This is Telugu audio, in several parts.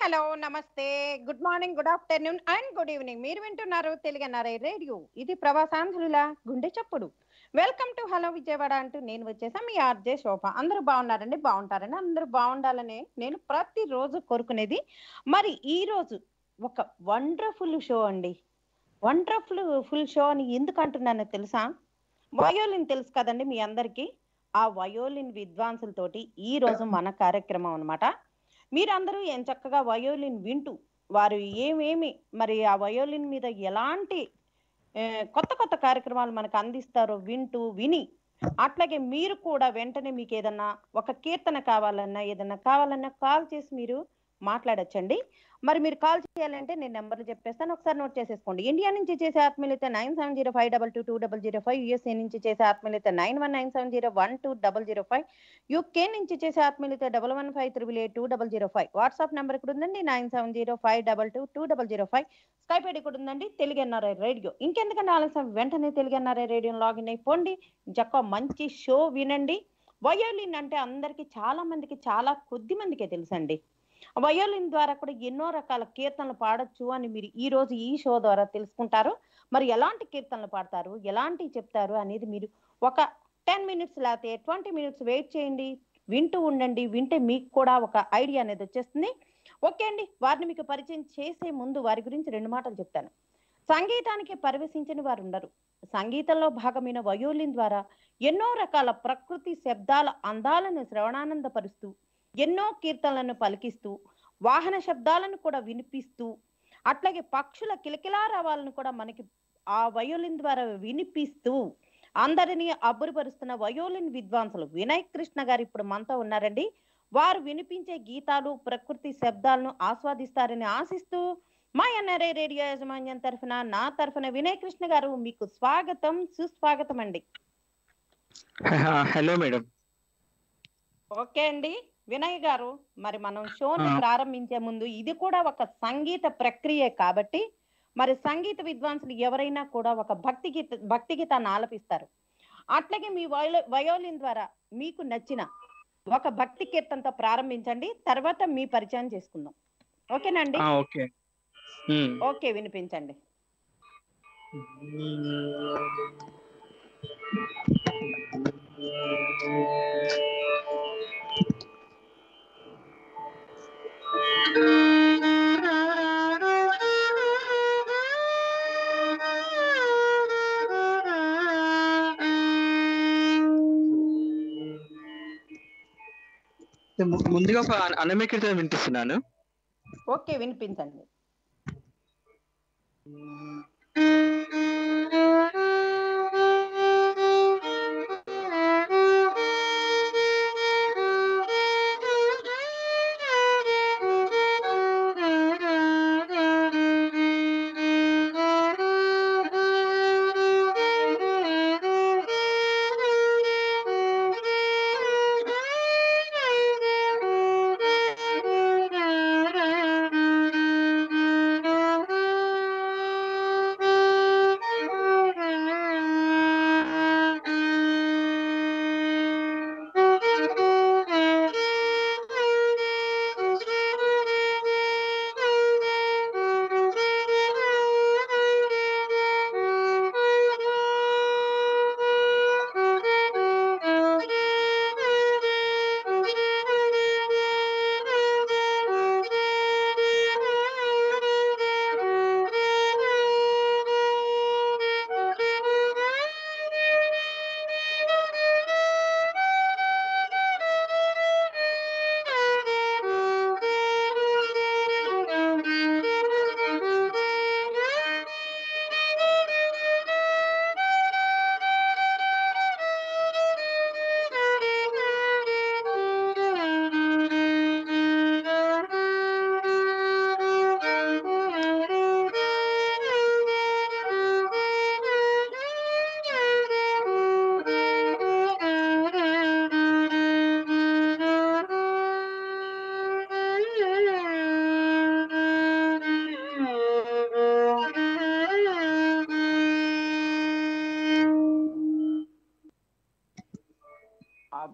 హలో నమస్తే good morning good afternoon and good evening మీరు వింటున్నారు తెలుగన్నారై రేడియో ఇది ప్రవాసాంధ్రుల గుండె చప్పుడు వెల్కమ్ టు హలో విజయవాడ అంటూ నేను వచ్చేసా మీ ఆర్జే శోభ అందరూ బాగున్నారండి బాగుంటారండి అందరూ బాగుండాలని నేను ప్రతిరోజు కోరుకునేది మరి ఈ రోజు ఒక వండర్ఫుల్ షో అండి వండర్ఫుల్ ఫుల్ షో అని ఎందుకు అంటున్నానో తెలుసా వయోలిన్ తెలుసు కదండి మీ అందరికీ ఆ వయోలిన్ విద్వాంసులతోటి ఈ రోజు మన కార్యక్రమం అన్నమాట మీరందరూ ఏం చక్కగా వయోలిన్ వింటూ వారు ఏమేమి మరి ఆ వయోలిన్ మీద ఎలాంటి ఆ, కొత్త కొత్త కార్యక్రమాలు మనకు అందిస్తారో వింటూ విని అట్లాగే మీరు కూడా వెంటనే మీకు ఏదన్నా ఒక కీర్తన కావాలన్నా ఏదన్నా కావాలన్నా కాల్ చేసి మీరు మాట్లాడొచ్చండి మరి మీరు కాల్ చేయాలంటే నేను నెంబర్లు చెప్పేస్తాను ఒకసారి నోట్ చేసేసుకోండి ఇండియా నుంచి చేసే ఆత్మీయత nine seven zero five double two two double zero five USA నుంచి చేసే ఆత్మీయత nine one nine seven zero one two double zero five UK నుంచి చేసే ఆత్మీయత double one five triple eight two double zero five WhatsApp number ఇక్కడ ఉందండి nine seven zero five double two two double zero five Skype ID కూడా ఉందండి తెలుగు ఎన్ఆర్ఐ రేడియో ఇంకెందుకంటే ఆలస్యం వెంటనే తెలుగు ఎన్ఆర్ఐ రేడియో లాగిన్ అయిపోండి జక్క మంచి షో వినండి వయోలిన్ అంటే అందరికీ చాలా మందికి చాలా కొద్ది మందికే తెలుసండి వయోలిన్ ద్వారా కూడా ఎన్నో రకాల కీర్తనలు పాడొచ్చు అని మీరు ఈ రోజు ఈ షో ద్వారా తెలుసుకుంటారు మరి ఎలాంటి కీర్తనలు పాడతారు ఎలాంటి చెప్తారు అనేది మీరు ఒక టెన్ మినిట్స్ లేకపోతే ట్వంటీ మినిట్స్ వెయిట్ చేయండి వింటూ ఉండండి వింటే మీకు కూడా ఒక ఐడియా అనేది వచ్చేస్తుంది ఓకే అండి వారిని మీకు పరిచయం చేసే ముందు వారి గురించి రెండు మాటలు చెప్తాను సంగీతానికి పరివేశించని వారు ఉండరు సంగీతంలో భాగమైన వయోలిన్ ద్వారా ఎన్నో రకాల ప్రకృతి శబ్దాల అందాలను శ్రవణానందపరుస్తూ ఎన్నో కీర్తనలను పలికిస్తూ వాహన శబ్దాలను కూడా వినిపిస్తూ అట్లాగే పక్షుల కిలకిలారావాలను కూడా మనకి ఆ వయోలిన్ ద్వారా వినిపిస్తూ అందరినీ అబ్బురుపరుస్తున్న వయోలిన్ విద్వాంసులు వినయ్ కృష్ణ గారు ఇప్పుడు మనతో ఉన్నారండి వారు వినిపించే గీతాలు ప్రకృతి శబ్దాలను ఆస్వాదిస్తారని ఆశిస్తూ మా ఎన్ఆర్ఐ రేడియో యాజమాన్యం తరఫున నా తరఫున వినయ్ కృష్ణ గారు మీకు స్వాగతం సుస్వాగతం అండి హలో మేడం ఓకే అండి వినయ్ గారు మరి మనం షోని ఆ. ప్రారంభించే ముందు ఇది కూడా ఒక సంగీత ప్రక్రియ కాబట్టి మరి సంగీత విద్వాంసులు ఎవరైనా కూడా ఒక భక్తి గీత భక్తి గీతాన్ని ఆలపిస్తారు అట్లాగే మీ వయో వయోలిన్ ద్వారా మీకు నచ్చిన ఒక భక్తి కీర్తనతో ప్రారంభించండి తర్వాత మీ పరిచయం చేసుకుందాం ఓకేనండి ఆ, ఓకే ఉమ్. ఓకే వినిపించండి ము- ముందుగా ఒక అన- అన్నమయ్య కీర్తన వినిపిస్తున్నాను ఓకే వినిపించండి Thank you.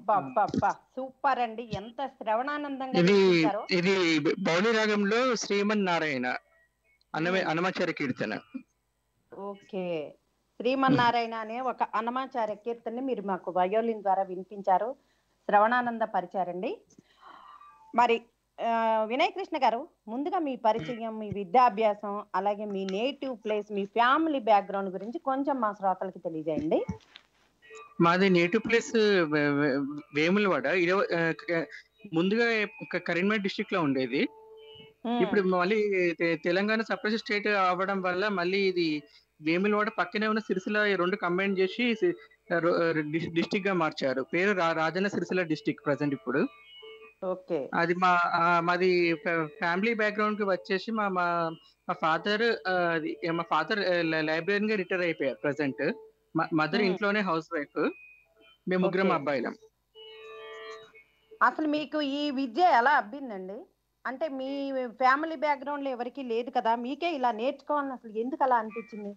అబ్బబ్బబ్బా సూపర్ అండి ఎంత శ్రవణానందంగా ఇది వినిపించారో ఇది బౌలి రాగంలో శ్రీమన్ నారాయణ అన్నమే Hmm. అనమాచార్య కీర్తన ఓకే శ్రీమన్నారాయణ అనే ఒక అన్నమాచార్య కీర్తనని మీరు మాకు వయోలిన్ ద్వారా వినిపించారు శ్రవణానంద పరిచారండి మరి ఆ, వినయ్ కృష్ణ గారు ముందుగా మీ పరిచయం మీ విద్యాభ్యాసం అలాగే మీ నేటివ్ ప్లేస్ మీ ఫ్యామిలీ బ్యాక్గ్రౌండ్ గురించి కొంచెం మా శ్రోతలకి తెలియజేయండి మాది నేటివ్ ప్లేస్ వేములవాడ ఇరవై ఆ, క- ముందుగా క- కరీంనగర్ డిస్ట్రిక్ట్ లో ఉండేది ఉమ్, ఇప్పుడు మళ్ళీ తె- తెలంగాణ సపరేట్ స్టేట్ అవ్వడం వల్ల మళ్ళీ ఇది వేములవాడ పక్కనే ఉన్న సిరిసిల్ల ఈ రెండు కంబైన్ చేసి డిస్టిక్ గా మార్చారు పేరు రా- రాజన్న సిరిసిల్ల డిస్టిక్ ప్రజెంట్ ఇప్పుడు ఓకే అది మా ఆ, మాది ఫ్యామిలీ బ్యాక్గ్రౌండ్ కి వచ్చేసి మా మా మా ఫాదర్ అది మా ఫాదర్ లైబ్రరీన్ గా రిటైర్ అయిపోయారు ప్రజెంట్ మదర్ Hmm. ఇంట్లోనే హౌస్ వైఫ్ మేము ముగ్గురం Okay. అబ్బాయిలం అసలు మీకు ఈ విద్య ఎలా అబ్బిందండి అంటే మీ ఫ్యామిలీ బ్యాక్గ్రౌండ్ లో ఎవరికి లేదు కదా మీకే ఇలా నేర్చుకోవాలని అసలు ఎందుకు అలా అనిపించింది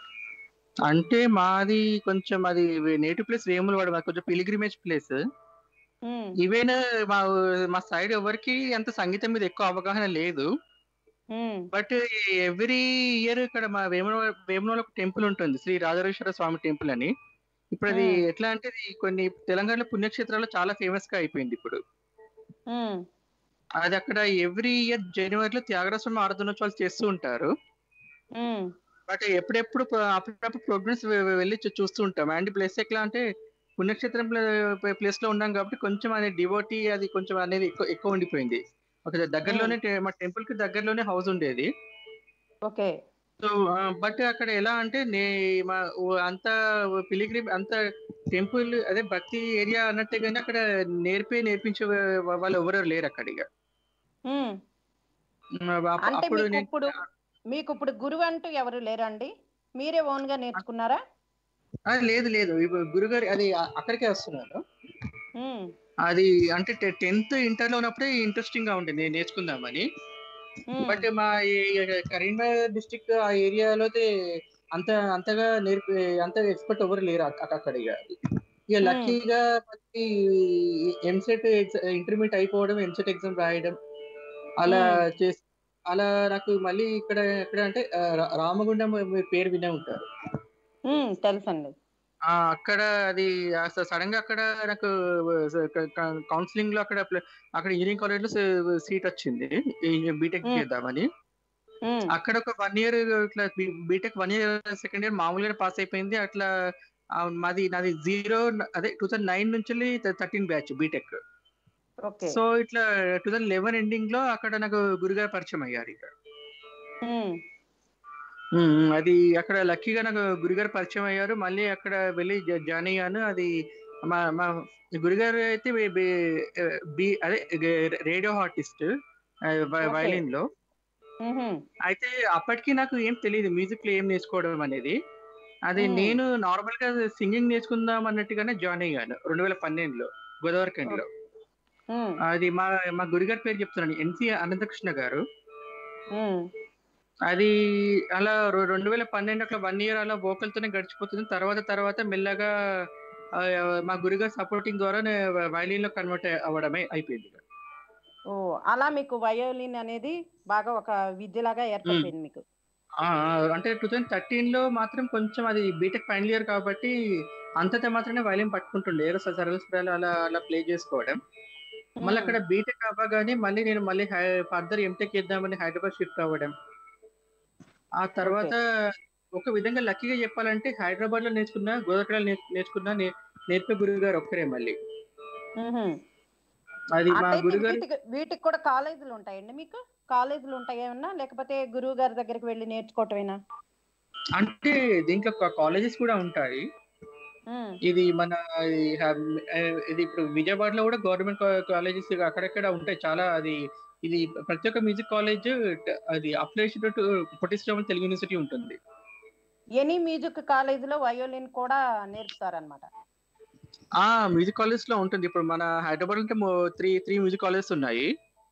అంటే మాది కొంచెం అది నేటివ్ ప్లేస్ వేములవాడ మాది కొంచెం పిలిగ్రిమేజ్ ప్లేస్ ఉమ్, ఈవెన్ మా మా సైడ్ ఎవరికి అంత సంగీతం మీద ఎక్కువ అవగాహన లేదు ఉమ్, బట్ ఎవ్రీ ఇయర్ ఇక్కడ మా వేముల వేములలో ఒక టెంపుల్ ఉంటుంది శ్రీ రాజరాజేశ్వర స్వామి టెంపుల్ అని ఇప్పుడు అది Hmm. ఎట్లా అంటే ఇది కొన్ని తెలంగాణలో పుణ్యక్షేత్రాల్లో చాలా ఫేమస్ గా అయిపోయింది ఇప్పుడు ఉమ్, అది అక్కడ ఎవ్రీ ఇయర్ జనవరిలో త్యాగరాజ స్వామి ఆరాధనోత్సవాలు చేస్తూ ఉంటారు ఉమ్, బట్ ఎప్పుడెప్పుడు ప్ర- అప్పుడప్పుడు ప్రోగ్రామ్స్ వెళ్ళి చూ- చూస్తూ ఉంటాం అండ్ ప్లేస్ ఎట్లా అంటే పుణ్యక్షేత్రం ప్లేస్ లో ఉన్నాం కాబట్టి కొంచెం అనేది డివోటీ అది కొంచెం అనేది ఎక్కువ ఎక్కువ ఉండిపోయింది ఒక దగ్గరలోనే టె- మా టెంపుల్ కి దగ్గరలోనే హౌస్ ఉండేది ఓకే సో బట్ అక్కడ ఎలా అంటే నే మా ఓ- అంత పిలిగ్రిమ్ అంత టెంపుల్ అదే భక్తి ఏరియా అన్నట్టే కానీ అక్కడ నేర్పే నేర్పించే వా- వాళ్ళు ఎవరు లేరు అక్కడ ఇక ఉమ్. ఉమ్, అప్ప- అంటే అప్పుడు మీకు నేను ఇప్పుడు మీకు ఇప్పుడు గురువు అంటూ ఎవరు లేరండి మీరే ఓన్ గా నేర్చుకున్నారా ఆ, లేదు లేదు ఇప్పుడు గురుగారు అది అ- అక్కడికే వస్తున్నాను ఉమ్, అది అంటే టెన్త్ ఇంటర్ లో ఉన్నప్పుడే ఇంట్రెస్టింగ్ గా ఉండేది నేను నేర్చుకుందామని ఉమ్, బట్ మా ఈ కరీంనగర్ డిస్టిక్ ఆ ఏరియాలో అయితే అంత అంతగా నేర్పి అంత ఎక్స్పర్ట్ ఎవరు లేరు అక్క- అక్కడ ఇక ఇక Hmm. లక్కీగా మనకి ఎంసెట్ ఇంటర్మీడియట్ అయిపోవడం ఎంసెట్ ఎగ్జామ్ రాయడం అలా Hmm. చేసి అలా నాకు మళ్ళీ ఇక్కడ ఎక్కడ అంటే ఆ, రా- రామగుండం మీ పేరు వినే ఉంటారు ఉమ్, తెలుసండి ఆ అక్కడ అది సడన్ గా అక్కడ నాకు కౌన్సిలింగ్ లో అక్కడ ప్ల- అక్కడ ఇంజనీరింగ్ కాలేజ్ లో సీట్ వచ్చింది బీటెక్ Hmm. చేద్దామని ఉమ్, అక్కడ ఒక వన్ ఇయర్ ఇట్లా BTech one year second year మామూలుగా పాస్ అయిపోయింది అట్లా ఆ, మాది నాది జీరో అదే టూ థౌసండ్ నైన్ నుంచి thirteen batch BTech okay so ఇట్లా టూ థౌసండ్ లెవెన్ ఎండింగ్ లో అక్కడ నాకు గురుగారు పరిచయం అయ్యారు ఇక ఉమ్, ఉమ్, అది అక్కడ లక్కీగా నాకు గురుగారు పరిచయం అయ్యారు మళ్ళీ అక్కడ వెళ్ళి జా- జాయిన్ అయ్యాను అది మా మా గురుగారు అయితే బి- బి- బి అదే రేడియో ఆర్టిస్ట్ వయలిన్ లో ఉహుం, అయితే అప్పటికి నాకు ఏం తెలియదు మ్యూజిక్ లో ఏం నేర్చుకోవడం అనేది అది Hmm. నేను నార్మల్ గా సింగింగ్ నేర్చుకుందాం అన్నట్టుగానే జాయిన్ అయ్యాను రెండు వేల పన్నెండులో గోదావరి కండిలో ఉమ్, అది మా మా గురుగారి పేరు చెప్తున్నాను ఎన్సి అనంతకృష్ణ గారు ఉమ్, అది అలా రొ- రెండు వేల పన్నెండు అట్లా వన్ ఇయర్ అలా vocal తోనే గడిచిపోతుంది తర్వాత తర్వాత మెల్లగా ఆ, మా గురుగారు సపోర్టింగ్ ద్వారా వైలిన్ లో కన్వర్ట్ అవ్వడమే అయిపోయింది ఓ అలా మీకు వయోలిన్ అనేది బాగా ఒక విద్యలాగా ఏర్పడిపోయింది మీకు ఆ, ఆ, అంటే టూ థౌజండ్ థర్టీన్ లో మాత్రం కొంచెం అది బీటెక్ ఫైనల్ ఇయర్ కాబట్టి అంతటా మాత్రమే వైలిన్ పట్టుకుంటుండే ఏదో సర్వీస్ అలా అలా ప్లే చేసుకోవడం మళ్ళీ ఉమ్, అక్కడ బీటెక్ అవ్వగానే మళ్ళీ నేను మళ్ళీ ఫర్దర్ ఎంటెక్ చేద్దామని హైదరాబాద్ షిఫ్ట్ అవ్వడం ఆ తర్వాత ఒక విధంగా లక్కీగా చెప్పాలంటే హైదరాబాద్ లో నేర్చుకున్న గోదావరి నేర్చుకున్న నే- నేర్పే గురువు గారు ఒక్కరే మళ్ళీ ఉహుం. అది మా అట్లయితే గురుగారు వీటికి వీటికి కూడా కాలేజీలు ఉంటాయండి మీకు కాలేజీలు ఉంటాయి ఏమన్నా లేకపోతే గురువు గారి దగ్గరికి వెళ్ళి నేర్చుకోవటమేనా అంటే దీంట్లో కాలేజెస్ కూడా ఉంటాయి ఉమ్, ఇది మన ఇది హ్యావ్- ఆ, ఇది ఇప్పుడు విజయవాడ లో కూడా గవర్నమెంట్ కాలేజెస్ అక్కడక్కడ ఉంటాయి చాలా అది ఇది ప్రతి ఒక్క మ్యూజిక్ కాలేజ్ అది అప్లైషన్ పొట్టిశ్రమ తెలుగు యూనివర్సిటీ ఉంటుంది ఎనీ మ్యూజిక్ కాలేజీలో వయోలిన్ కూడా నేర్పుతారనమాట ఆ మ్యూజిక్ కాలేజ్ లో ఉంటుంది ఇప్పుడు మన హైదరాబాద్ అంటే త్రీ త్రీ మ్యూజిక్ కాలేజెస్ ఉన్నాయి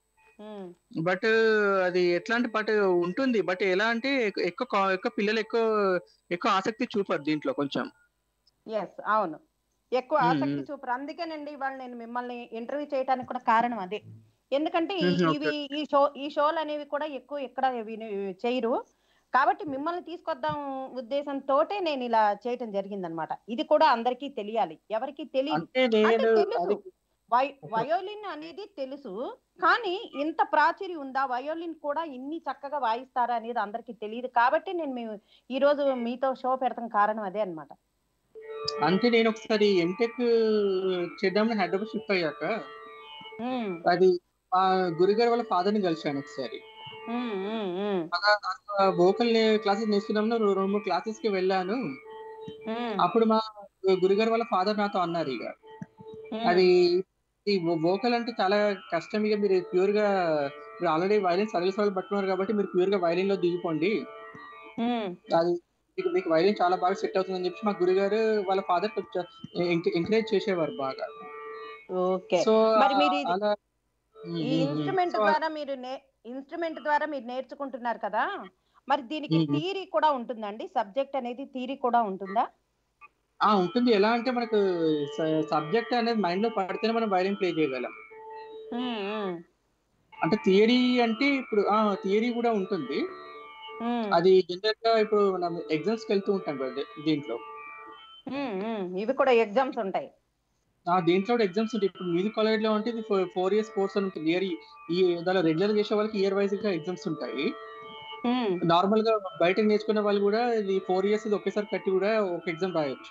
బట్ అది ఎట్లా అంటే బట్ ఉంటుంది బట్ ఎలా అంటే ఎక్కు- ఎక్కువ కా- ఎక్కువ పిల్లలు ఎక్కువ ఎక్కువ ఆసక్తి చూపరు దీంట్లో కొంచెం ఎస్ అవును ఎక్కువ మ్మ్, ఆసక్తి మ్మ్. చూపరు అందుకేనండి ఇవాళ నేను మిమ్మల్ని ఇంటర్వ్యూ చేయడానికి కూడా కారణం అదే ఎందుకంటే ఈ- మ్మ్, ఇవి ఈ షో ఈ షోలు అనేవి కూడా ఎక్కువ ఎక్కడ విని- చేయరు కాబట్టి మిమ్మల్ని తీసుకొద్దాం ఉద్దేశంతో నేను ఇలా చేయటం జరిగిందనమాట ఇది కూడా అందరికీ తెలియాలి ఎవరికి తెలియదు అంటే నేను తెలుసు. అది వై- వయోలిన్ అనేది తెలుసు కానీ ఇంత ప్రాచుర్యం ఉందా వయోలిన్ కూడా ఇన్ని చక్కగా వాయిస్తారా అనేది అందరికీ తెలియదు కాబట్టి నేను మీ ఈ రోజు మీతో షో పెడతాం కారణం అదే అన్నమాట అంటే నేను ఒకసారి ఎంటెక్ చేద్దామని హైదరాబాద్ షిఫ్ట్ అయ్యాక ఉమ్, అది మా గురుగారు వాళ్ళ ఫాదర్ ని కలిశాను ఒకసారి ఉమ్, ఉమ్, ఉమ్, వోకల్ క్లాసెస్ నేర్చుకున్నాము రెండు మూడు క్లాసెస్ కి వెళ్ళాను ఉమ్, అప్పుడు మా గురుగారు వాళ్ళ ఫాదర్ నాతో అన్నారు ఇక ఉమ్. అది ఈ వోకల్ అంటే చాలా కష్టం ఇక మీరు ప్యూర్ గా మీరు ఆల్రెడీ వైలిన్ సర్వీస్ వాళ్ళు పట్టుకున్నారు కాబట్టి మీరు ప్యూర్ గా వైలిన్ లో దిగిపోండి ఉమ్, అది మీకు మీకు వైలిన్ చాలా బాగా సెట్ అవుతుందని చెప్పి మా గురుగారు వాళ్ళ ఫాదర్ కొంచెం ఎంకరేజ్ చేసేవారు బాగా ఓకే సో మరి మీరు ఇది- అలా ఈ ఇన్స్ట్రుమెంట్ సో ద్వారా మీరు ఇన్స్ట్రుమెంట్ ద్వారా మీరు నేర్చుకుంటున్నారు కదా మరి దీనికి మ్మ్. థీరీ కూడా ఉంటుందండి సబ్జెక్ట్ అనేది థీరీ కూడా ఉంటుందా ఆ ఉంటుంది ఎలా అంటే మనకు సబ్జెక్ట్ అనేది మైండ్ లో పడితేనే మనం వైలిన్ ప్లే చేయగలం ఉమ్, ఉమ్, అంటే థియరీ అంటే ఇప్పుడు ఆ థియరీ కూడా ఉంటుంది ఉమ్, అది జనరల్ గా ఇప్పుడు మనం ఎగ్జామ్స్ కి వెళ్తూ ఉంటాం కదా దీంట్లో ఉమ్, ఉమ్. ఇవి కూడా ఎగ్జామ్స్ ఉంటాయి ఆ దీంట్లో కూడా ఎగ్జామ్స్ ఉంటాయి ఇప్పుడు మ్యూజిక్ కాలేజ్ లో అంటే ఇది ఫోర్ ఇయర్స్ కోర్స్ అని ఉంటుంది ఇయర్ ఈ దానిలో రెగ్యులర్ చేసే వాళ్ళకి ఇయర్ వైజ్ గా ఎగ్జామ్స్ ఉంటాయి ఉమ్, నార్మల్ గా బయట నేర్చుకునే వాళ్ళు కూడా ఇది ఫోర్ ఇయర్స్ ఇది ఒకేసారి కట్టి కూడా ఒక ఎగ్జామ్ రాయొచ్చు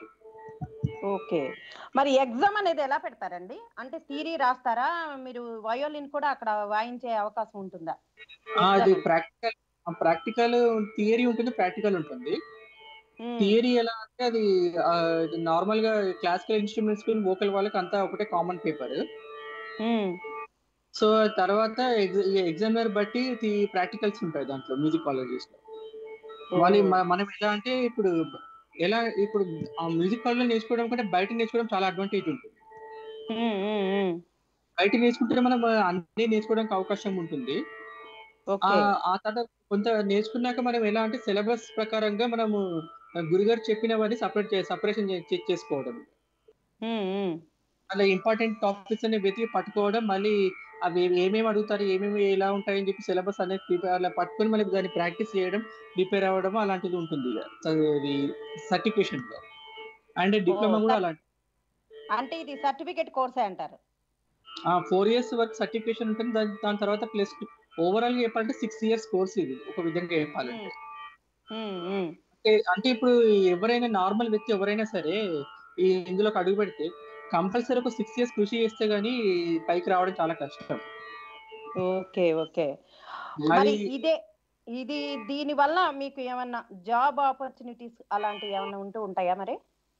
ఓకే మరి ఎగ్జామ్ అనేది ఎలా పెడతారండి అంటే థీరీ రాస్తారా మీరు వయోలిన్ కూడా అక్కడ వాయించే అవకాశం ఉంటుందా ఆ, అది Exam. ప్రాక్టికల్ ప్రాక్టికల్ థియరీ ఉంటుంది ప్రాక్టికల్ ఉంటుంది ఉమ్, థియరీ ఎలా అంటే అది నార్మల్ గా క్లాసికల్ ఇన్స్ట్రుమెంట్స్ కి వోకల్ వాళ్ళకి అంతా ఒకటే కామన్ పేపర్ ఉమ్, సో తర్వాత ఎగ్జామినర్ బట్టి ప్రాక్టికల్స్ ఉంటాయి దాంట్లో మ్యూజిక్ కాలేజెస్ లో వాళ్ళు మ- మనం ఎలా అంటే ఇప్పుడు ఎలా ఇప్పుడు ఆ మ్యూజిక్ కాలేజ్ నేర్చుకోవడం కంటే బయట నేర్చుకోవడం చాలా అడ్వాంటేజ్ ఉంటుంది ఉమ్, ఉమ్, ఉమ్. బయట నేర్చుకుంటే మనం అన్ని నేర్చుకోవడానికి అవకాశం ఉంటుంది ఆ ఓకే ఆ తర్వాత కొంత నేర్చుకున్నాక మనం ఎలా అంటే సిలబస్ ప్రకారంగా మనము గురుగారు చెప్పినవన్నీ సపరేట్ సపరేషన్ చేసుకోవడం ఉమ్, ఉమ్. అలా ఇంపార్టెంట్ టాపిక్స్ అనే వెతికి పట్టుకోవడం మళ్ళీ అవి ఏమేమి అడుగుతారు ఏమేమి ఎలా ఉంటాయని చెప్పి సిలబస్ అనేది ప్రిపేర్ అలా పట్టుకొని మళ్ళీ దాన్ని ప్రాక్టీస్ చేయడం ప్రిపేర్ అవ్వడం అలాంటిది ఉంటుంది ఇక అది సర్టిఫికేషన్ లో అండ్ డిప్లొమా కూడా సర్- అలాంటి అంటే ఇది సర్టిఫికేట్ కోర్సే అంటారు ఫోర్ ఇయర్స్ వరకు సర్టిఫికేషన్ ఉంటుంది దాని దాని తర్వాత ప్లస్ ఓవరాల్ గా చెప్పాలంటే సిక్స్ ఇయర్స్ కోర్స్ ఇది ఒక విధంగా చెప్పాలంటే ఉమ్, ఉమ్. అంటే అంటే ఇప్పుడు ఎవరైనా నార్మల్ వ్యక్తి ఎవరైనా సరే ఈ ఇందులోకి అడుగు పెడితే కంపల్సరీ ఒక సిక్స్ ఇయర్స్ కృషి చేస్తే గానీ పైకి రావడం చాలా కష్టం ఓకే ఓకే మరి అది ఇదే ఇది దీని వల్ల మీకు ఏమన్నా జాబ్ ఆపర్చునిటీస్ అలాంటివి ఏమన్నా ఉంటూ ఉంటాయా మరి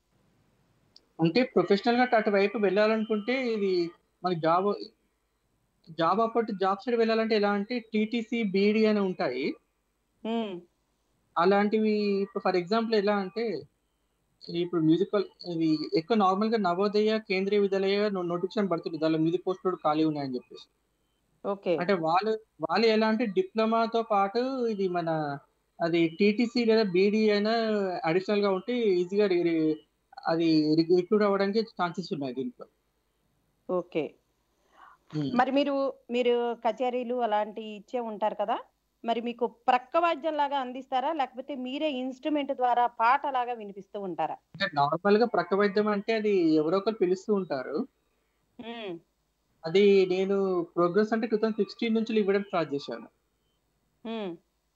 అంటే ప్రొఫెషనల్ గా అటువైపు వెళ్ళాలనుకుంటే ఇది మనకి జాబ్ జాబ్ అప్పటి జాబ్ సైడ్ వెళ్ళాలంటే ఎలా అంటే టీటీసీ బీడీ అని ఉంటాయి ఉమ్, అలాంటివి ఇప్పుడు ఫర్ ఎగ్జాంపుల్ ఎలా అంటే ఇప్పుడు మ్యూజికల్ ఇది ఎక్కువ నార్మల్ గా నవోదయ కేంద్రీయ విద్యాలయ నోటిఫికేషన్ పడుతుంది దానిలో మ్యూజిక్ పోస్టులు ఖాళీ ఉన్నాయని చెప్పేసి ఓకే అంటే వాళ్ళు వాళ్ళు ఎలా అంటే డిప్లొమాతో పాటు ఇది మన అది టీటీసీ లేదా బీడీ అయినా అడిషనల్ గా ఉంటే ఈజీగా అది రిక్రూట్ అవ్వడానికి ఛాన్సెస్ ఉన్నాయి దీంట్లో ఓకే ఉమ్. మరి మీరు మీరు కచేరీలు అలాంటివి ఇచ్చే ఉంటారు కదా మరి మీకు ప్రక్క వాద్యం లాగా అందిస్తారా లేకపోతే మీరే ఇన్స్ట్రుమెంట్ ద్వారా పాట లాగా వినిపిస్తూ ఉంటారా అంటే నార్మల్ గా ప్రక్క వైద్యం అంటే అది ఎవరో ఒకరు పిలుస్తూ ఉంటారు ఉమ్, అది నేను ప్రోగ్రెస్ అంటే టూ థౌసండ్ సిక్స్టీన్ నుంచి ఇవ్వడం స్టార్ట్ చేశాను ఉమ్,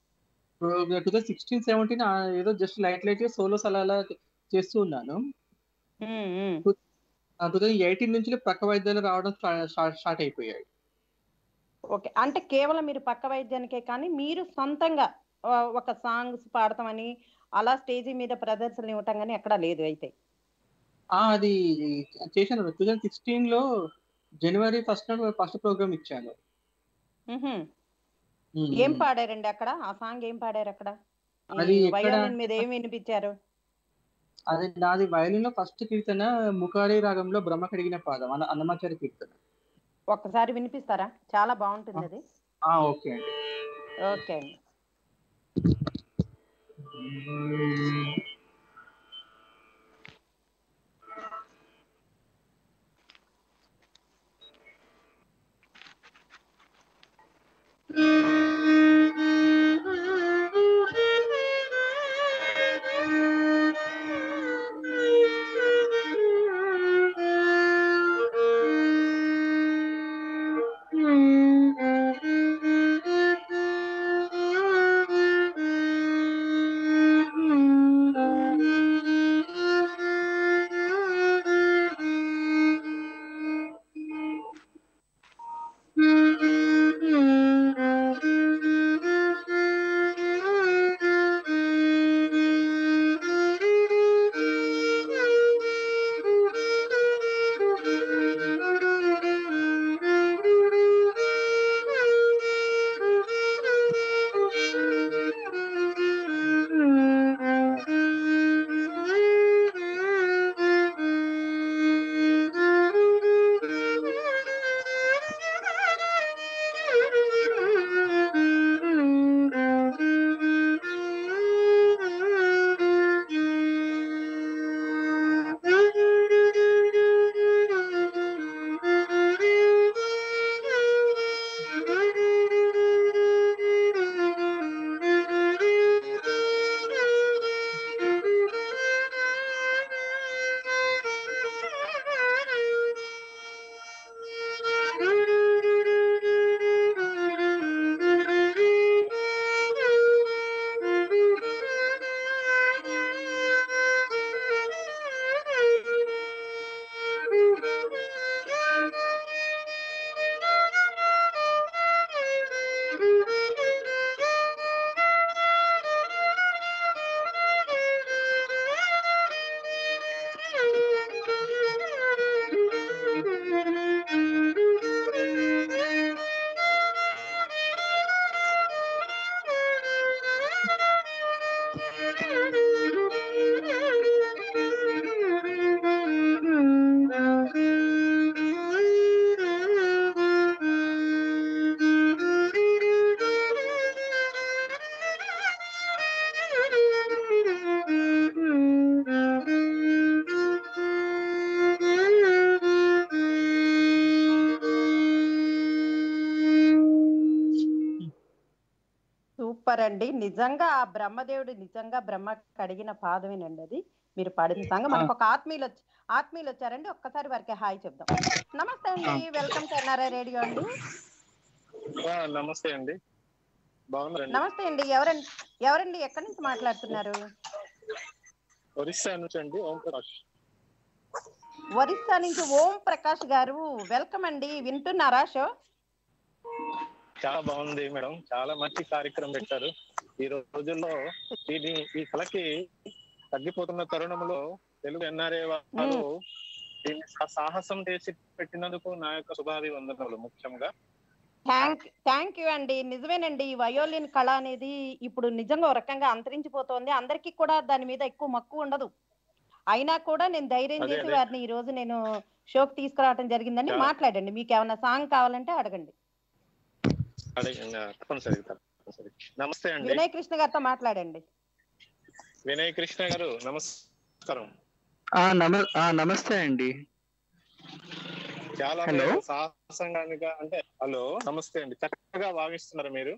టూ థౌసండ్ సిక్స్టీన్ సెవెంటీన్ ఏదో జస్ట్ లైట్ లైట్ గా సోలోస్ అలా అలా చేస్తూ ఉన్నాను ఉమ్, ఉమ్. టూ థౌసండ్ ఎయిటీన్ నుంచి ప్రక్క వైద్యాలు రావడం స్టార్ట్ స్టార్ట్ అయిపోయాయి ఓకే అంటే కేవలం మీరు పక్క వైద్యానికే కానీ మీరు సొంతంగా ఆ, ఒక సాంగ్స్ పాడతామని అలా స్టేజీ మీద ప్రదర్శనలు ఇవ్వటం కానీ ఎక్కడా లేదు అయితే ఆ, అది చేశాను టూ థౌసండ్ సిక్స్టీన్ లో జనవరి ఫస్ట్ ఫస్ట్ ప్రోగ్రామ్ ఇచ్చాను ఉహుం. ఉమ్. ఏం పాడారండి అక్కడ ఆ సాంగ్ ఏం పాడారు అక్కడ అది ఈ ఎక్కడ- వయోలిన్ మీద ఏం వినిపించారు అది నాది వయలిన్ లో ఫస్ట్ కీర్తన ముఖారి రాగంలో బ్రహ్మ కడిగిన పాదం అన్న అన్నమాచారి కీర్తన ఒక్కసారి వినిపిస్తారా చాలా బాగుంటుంది అది ఆ ఓకే అండి ఓకే అండి సూపర్ అండి నిజంగా ఆ బ్రహ్మదేవుడు నిజంగా బ్రహ్మ కడిగిన పాదమేనండి అది మీరు పాడిన సంగ మనకు ఒక ఆత్మీయులు వచ్చి ఆత్మీయులు వచ్చారండి ఒక్కసారి వారికి హాయ్ చెప్దాం నమస్తే అండి వెల్కమ్ టు ఎన్ఆర్ఐ రేడియో అండి ఆ, నమస్తే అండి బాగున్నారండి నమస్తే అండి ఎవరండి ఎవరండి ఎక్కడి నుంచి మాట్లాడుతున్నారు ఒరిస్సా నుంచి అండి ఓం ప్రకాష్ ఒరిస్సా నుంచి ఓం ప్రకాష్ గారు వెల్కమ్ అండి వింటున్నారా షో చాలా బాగుంది మేడం చాలా మంచి కార్యక్రమం పెట్టారు ఈ రోజుల్లో దీని ఈ కళకి తగ్గిపోతున్న తరుణంలో తెలుగు ఎన్ఆర్ఏ వారు దీన్ని సా- సాహసం చేసి పెట్టినందుకు నా యొక్క శుభాభివందనలు ముఖ్యంగా థ్యాంక్ థ్యాంక్ యూ అండి నిజమేనండి ఈ వయోలిన్ కళ అనేది ఇప్పుడు నిజంగా ఒక రకంగా అంతరించిపోతోంది అందరికీ కూడా దాని మీద ఎక్కువ మక్కువ ఉండదు అయినా కూడా నేను ధైర్యం అదే, చేసి అదే. వారిని ఈ రోజు నేను షోకి తీసుకురావడం జరిగిందండి చాలా. మాట్లాడండి మీకు ఏమైనా సాంగ్ కావాలంటే అడగండి అదే ఆ, తప్పనిసరి తప్పనిసరి నమస్తే అండి వినయ్ కృష్ణ గారితో మాట్లాడండి వినయ్ కృష్ణ గారు నమస్కారం ఆ నమ ఆ నమస్తే అండి చాలా Hello. మీరు సాహసంగా అంటే హలో నమస్తే అండి చక్కగా భావిస్తున్నారు మీరు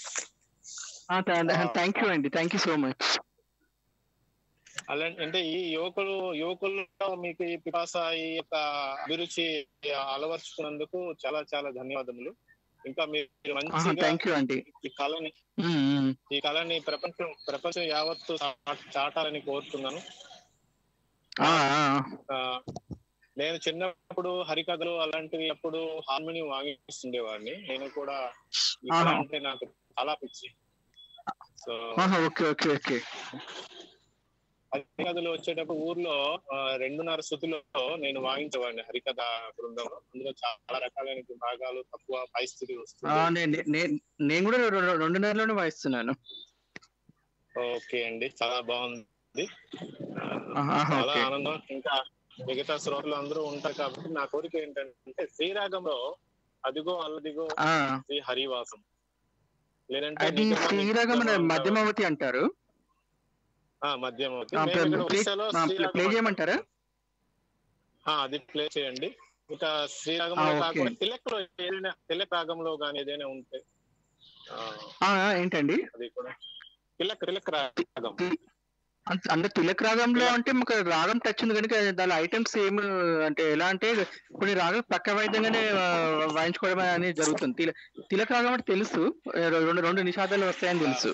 థ్యాంక్ యూ అండి థ్యాంక్ యూ సో మచ్ అలాంటి అంటే ఈ యువకులు యువకుల్లో మీకు ఈ పిపాస ఈ యొక్క అభిరుచి అలవర్చుకున్నందుకు చాలా చాలా ధన్యవాదములు ఇంకా మీరు మంచిగా థ్యాంక్ యూ అండి ఈ కళని ఉమ్, ఉమ్. ఈ కళని ప్రపంచం ప్రపంచం యావత్తు చా- చాటాలని కోరుతున్నాను ఆ, ఆ, ఆ, నేను చిన్నప్పుడు హరికథలు అలాంటివి అప్పుడు హార్మోని వాగిస్తుండేవాడిని నేను కూడా ఈ కళ ఆహా. అంటే నాకు చాలా పిచ్చి సో ఆహా, ఓకే ఓకే ఓకే హరికథలు వచ్చేటప్పుడు ఊర్లో ఆ, రెండున్నర శృతిలో నేను వాయించేవాడిని హరికథ బృందంలో అందులో చాలా రకాలైన భాగాలు తక్కువ పరిస్థితి ఆ, వస్తుంది నే- నే- నే- నేను కూడా రె- రె- రెండున్నరలోనే వాయిస్తున్నాను ఓకే అండి చాలా బాగుంది ఆ, ఆహా, చాలా ఓకే ఆనందం ఇంకా మిగతా శ్రోతలు అందరూ ఉంటారు కాబట్టి నా కోరిక ఏంటంటే శ్రీరాగంలో అదిగో అల్లదిగో ఆ, శ్రీ హరివాసం లేదంటే అది నిజమా శ్రీరాగం అనే నిత్యమా మధ్యమావతి అంటారు ఆ, మధ్యమవతి ఆ, మేము ప్లే- ఇక్కడ ప్లే- ఒరిస్సాలో ఆ, శ్రీరాగం ప్లే అంటాం. చేయమంటారా ఆ, అది ప్లే చేయండి ఇక శ్రీరాగంలో ఆ, ఓకే. కాకుండా తిలక్ లో ఏదైనా తిలక్ రాగంలో కానీ ఏదైనా ఉంటే ఆ, ఆ, ఆ, ఏంటండి అది కూడా తిలక్ తిలక్ రాగం అంత- అంటే తిలక్ రాగంలో అంటే మాకు రాగం టచ్ ఉంది కనుక దాని ఐటమ్స్ ఏమి అంటే ఎలా అంటే కొన్ని రాగం పక్క వాయిద్యంగానే ఆ, వాయించుకోవడం అనేది జరుగుతుంది తిల తిలక్ రాగం అంటే తెలుసు ఆ, రెండు రెండు నిషాదాలు వస్తాయని తెలుసు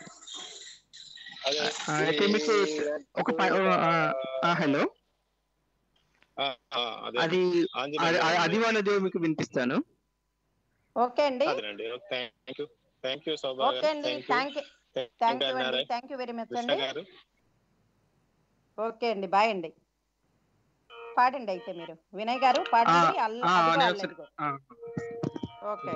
అదే ఆ, అయితే మీకు ఒక ప- ఆ, ఆ, హలో ఆ, ఆ, అదే అది ఆంజనేయ అది- గారి- అది వాళ్ళది మీకు వినిపిస్తాను ఓకే అండి అదేనండి thank you thank you Shobha okay అండి థ్యాంక్ యూ థ్యాంక్ యూ అండి thank you very much Krishna అండి గారు ఓకే అండి బాయ్ అండి పాడండి అయితే మీరు వినయ్ గారు పాడండి అల్ల- ఆ, అదిగో నేను అల్లదిగో. ఆ. ఓకే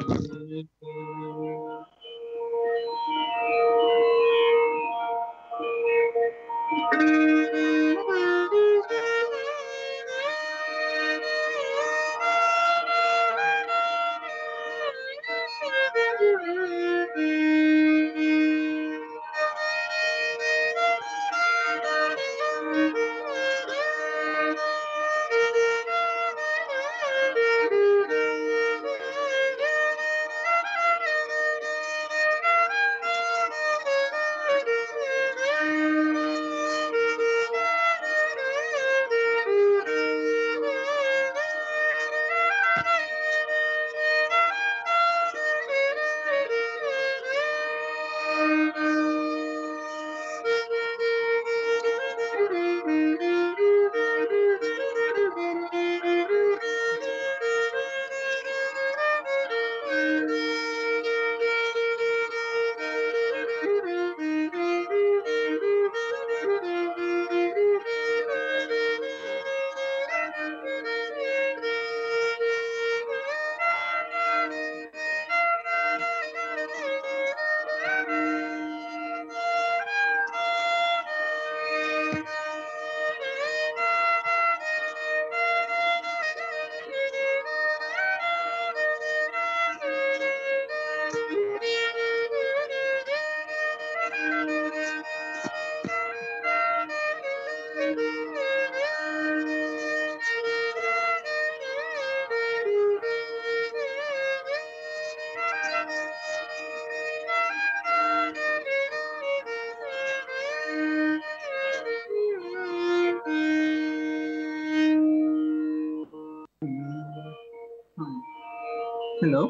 హలో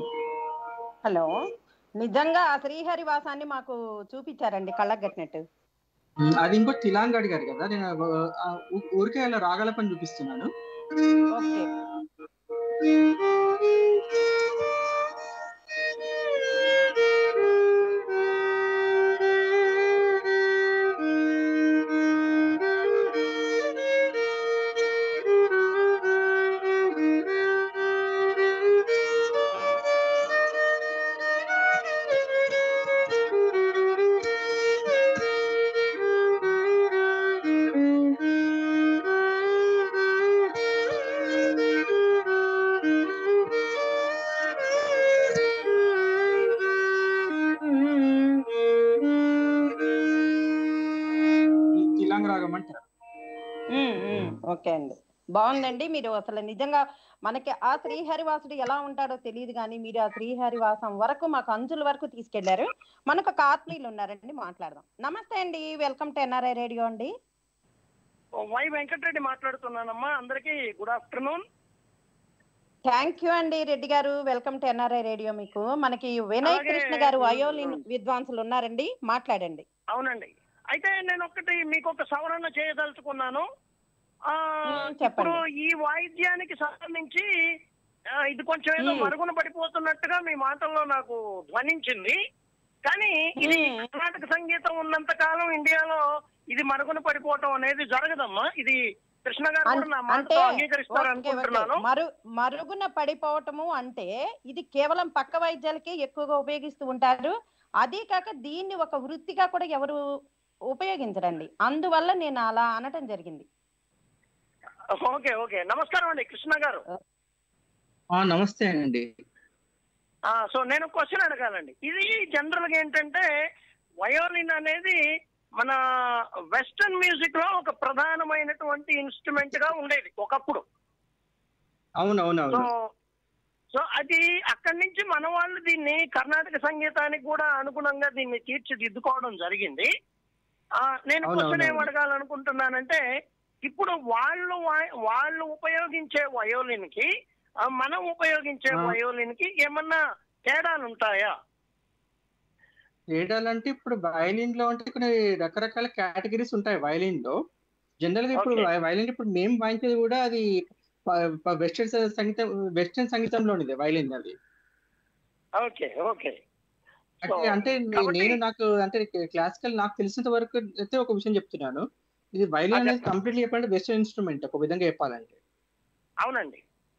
హలో నిజంగా ఆ శ్రీహరి వాసాన్ని మాకు చూపించారండి కళ్ళకు కట్టినట్టు అది ఇంకో తిలాంగ్ అడిగారు కదా నేను ఆ, ఊ- ఊరికే అలా రాగాల పని చూపిస్తున్నాను ఓకే ఈ తిలాంగ్ రాగం అంటారు ఉమ్, ఉమ్, ఓకే అండి బాగుందండి మీరు అసలు నిజంగా మనకి ఆ శ్రీహరివాసుడు ఎలా ఉంటాడో తెలియదు కానీ మీరు ఆ శ్రీహరివాసం వరకు మాకు అంచుల వరకు తీసుకెళ్లారు మనకు ఒక ఆత్మీయులు ఉన్నారండి మాట్లాడదాం నమస్తే అండి వెల్కమ్ టు ఎన్ఆర్ఐ రేడియో అండి వై వెంకటరెడ్డి మాట్లాడుతున్నానమ్మా అందరికీ గుడ్ ఆఫ్టర్నూన్ థ్యాంక్ యూ అండి రెడ్డి గారు వెల్కమ్ టు ఎన్ఆర్ఐ రేడియో మీకు మనకి వినయ్ అలాగే, కృష్ణ గారు ఉమ్, వయోలిన్ విద్వాంసులు ఉన్నారండి మాట్లాడండి అవునండి అయితే నేను ఒకటి మీకు ఒక సవరణ చేయదలుచుకున్నాను ఆ, ఉమ్, ఇప్పుడు చెప్పండి ఈ వాయిద్యానికి సంబంధించి ఆ, ఇది కొంచెం ఏదో ఉమ్. మరుగున పడిపోతున్నట్టుగా మీ మాటల్లో నాకు ధ్వనించింది కానీ ఇది ఉమ్. కర్ణాటక సంగీతం ఉన్నంత కాలం ఇండియాలో ఇది మరుగున పడిపోవటం అనేది జరగదమ్మా ఇది కృష్ణ గారు కూడా నా అం- మాటతో అంటే అంగీకరిస్తారు ఓకే, ఓకే. అనుకుంటున్నాను మరు మరుగున పడిపోవటము అంటే ఇది కేవలం పక్క వైద్యాలకే ఎక్కువగా ఉపయోగిస్తూ ఉంటారు అదే కాక దీన్ని ఒక వృత్తిగా కూడా ఎవరు ఉపయోగించరండి అందువల్ల నేను అలా అనటం జరిగింది ఓకే ఓకే నమస్కారం అండి కృష్ణ గారు ఆ, నమస్తే అండి ఆ సో నేను క్వశ్చన్ అడగాలండి ఇది జనరల్ గా ఏంటంటే వయోలిన్ అనేది మన వెస్టర్న్ మ్యూజిక్ లో ఒక ప్రధానమైనటువంటి ఇన్స్ట్రుమెంట్ గా ఉండేది ఒకప్పుడు అవును అవును సో అవును సో అది అక్కడి నుంచి మన వాళ్ళు దీన్ని కర్ణాటక సంగీతానికి కూడా అనుగుణంగా దీన్ని తీర్చిదిద్దుకోవడం జరిగింది ఆ, నేను అవును, క్వశ్చన్ అవును, ఏం అవును. అడగాలనుకుంటున్నానంటే ఇప్పుడు వాళ్ళు వా- వాళ్ళు ఉపయోగించే వయోలిన్ కి ఆ, మనం ఉపయోగించే ఆ. వయోలిన్ కి ఏమన్నా తేడాలు ఉంటాయా తేడాలంటే ఇప్పుడు వైలిన్ లో అంటే కొన్ని రకరకాల కేటగిరీస్ ఉంటాయి వైలిన్ లో జనరల్ గా ఇప్పుడు Okay. వైలిన్ ఇప్పుడు మేము వాయించేది కూడా అది వెస్టర్న్ సంగీతం వెస్టర్న్ సంగీతంలోనిది వైలిన్ అది ఓకే ఓకే అంటే So, అంటే నే- కాబట్టి- నేను నాకు అంటే క్లాసికల్ నాకు తెలిసినంత వరకు అయితే ఒక విషయం చెప్తున్నాను ఇది వైలిన్ ఆ, అనేది చెప్పండి. కంప్లీట్లీ చెప్పాలంటే వెస్టర్న్ ఇన్స్ట్రుమెంట్ ఒక విధంగా చెప్పాలంటే అవునండి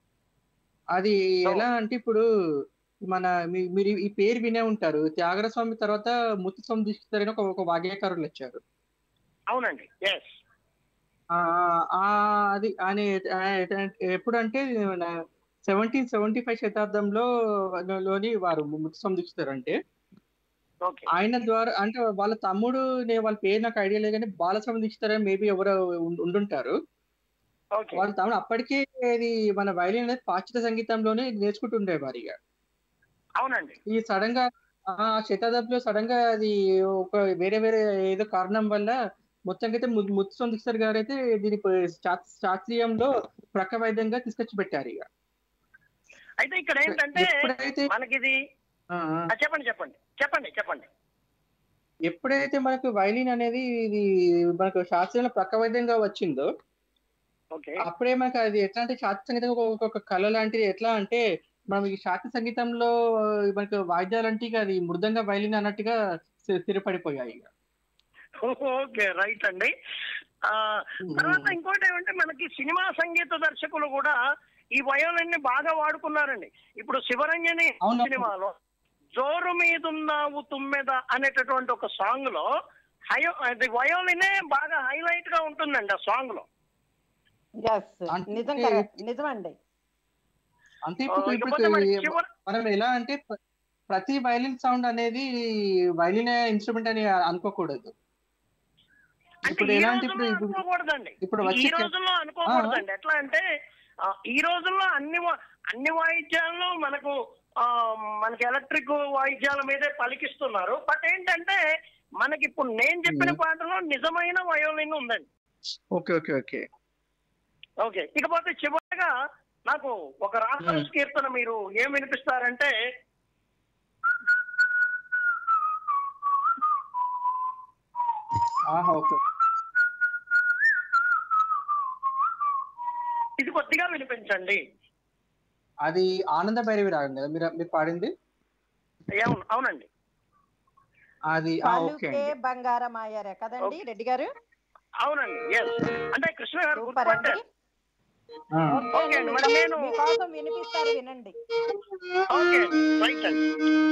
అది So- ఎలా అంటే ఇప్పుడు మన మీ- మీరు ఈ పేరు వినే ఉంటారు త్యాగర స్వామి తర్వాత ముత్తుస్వామి దీక్షిత్ అని ఒక ఒక వాగ్యకారులు వచ్చారు అవునండి ఎస్ ఆ ఆ, అది ఆయన ఎప్పుడంటే సెవెంటీన్ సెవెంటీ ఫైవ్ శతాబ్దంలో లోని వారు ముత్తుస్వామి దీక్షిత్ అంటే ఓకే ఆయన ద్వారా అంటే వాళ్ళ తమ్ముడు నే- వాళ్ళ పేరు నాకు ఐడియా లేదు కానీ బాలస్వామి దీక్షిత్ మేబీ ఎవరో ఉం- ఉండుంటారు ఓకే వాళ్ళ తమ్ముడు అప్పటికే ఇది మన వైలిన్ అనేది పాశ్చాత్య సంగీతంలోనే నేర్చుకుంటుండే వారిగా అవునండి ఈ సడన్ గా ఆ శతాబ్దంలో సడన్ గా అది ఒక వేరే వేరే ఏదో కారణం వల్ల మొత్తం అయితే ముత్తుస్వామి దీక్షిత్ గారు అయితే దీని శా- శాస్త్రీయంలో ప్రక్క వైద్యంగా తీసుకొచ్చి పెట్టారు ఇక అయితే ఇక్కడ ఏంటంటే ఎప్పుడైతే మనకిది ఆ, ఆ. ఆ, చెప్పండి చెప్పండి చెప్పండి చెప్పండి ఎప్పుడైతే మనకు వైలిన్ అనేది ఇది మనకు శాస్త్రీయంలో ప్రక్క వైద్యంగా వచ్చిందో ఓకే అప్పుడే మనకు అది ఎట్లా అంటే శాస్త్రీయ సంగీతం ఒక- ఒక కళ లాంటిది ఎట్లా అంటే మనం ఈ శాస్త్రీయ సంగీతంలో మనకు వాయిద్యాలు అంటే ఇక అది మృదంగా వైలిన్ అన్నట్టుగా స్థి- స్థిరపడిపోయాయి ఇక. ఓకే రైట్ అండి ఆ, తర్వాత ఇంకోటి ఏమంటే మనకి సినిమా సంగీత దర్శకులు కూడా ఈ వయోలిన్ ని బాగా వాడుకున్నారండి ఇప్పుడు శివరంజని అవును. సినిమాలో జోరు మీదున్నావు తుమ్మెద అనేటటువంటి ఒక సాంగ్ లో హయో అది వయోలినే బాగా హైలైట్ గా ఉంటుందండి ఆ సాంగ్ లో ఎస్ అంటే- నిజం కరెక్ట్ నిజమండి అంటే ఆ, ఇప్పుడు ఇకపోతే మరి ఇప్పుడు చివరి మనం ఎలా అంటే ప్ర- ప్రతి వైలిన్ సౌండ్ అనేది వైలిన్ ఇన్స్ట్రుమెంట్ అని అనుకోకూడదు అంటే ఇప్పుడు ఈ ఎలా అంటే రోజుల్లో ఇప్పుడు ఇప్పుడు అనుకోకూడదండి ఇప్పుడు ఈ వచ్చే రోజుల్లో అనుకోకూడదండి ఎట్లా అంటే ఆ, ఈ రోజుల్లో అన్ని వా- అన్ని వాయిద్యాలను మనకు ఆ, మనకి ఎలక్ట్రిక్ వాయిద్యాల మీదే పలికిస్తున్నారు బట్ ఏంటంటే మనకి ఇప్పుడు నేను చెప్పిన మ్మ్. పాటలో నిజమైన వయోలిన్ ఉందండి ఓకే ఓకే ఓకే ఓకే ఇకపోతే చివరిగా నాకు ఒక రాష్ట్ర మ్మ్. కీర్తన మీరు ఏం వినిపిస్తారంటే ఆహా ఓకే ఇది కొద్దిగా వినిపించండి అది ఆనంద భైరవి రాగం కదా మీరు మీరు పాడింది అవును అవునండి అది ఆ, ఓకే పలుకే అండి బంగారం అయ్యారే కదండి రెడ్డి గారు అవునండి ఎస్ అంటే కృష్ణ గారు సూపర్ అండి గుర్తుపట్టారు ఆ. ఓకే అండి మరి నేను మీకోసం వినిపిస్తారు వినండి ఓకే రైట్ అండి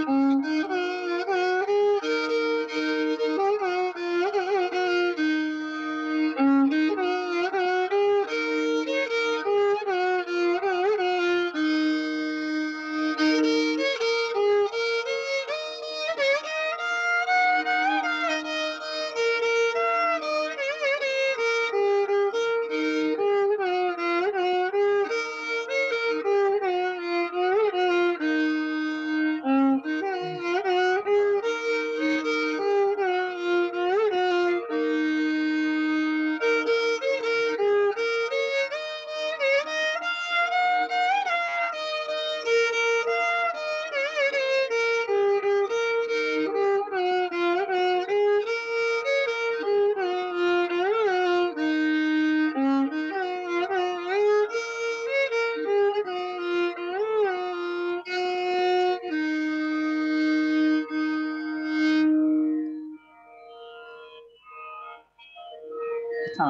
ఆ.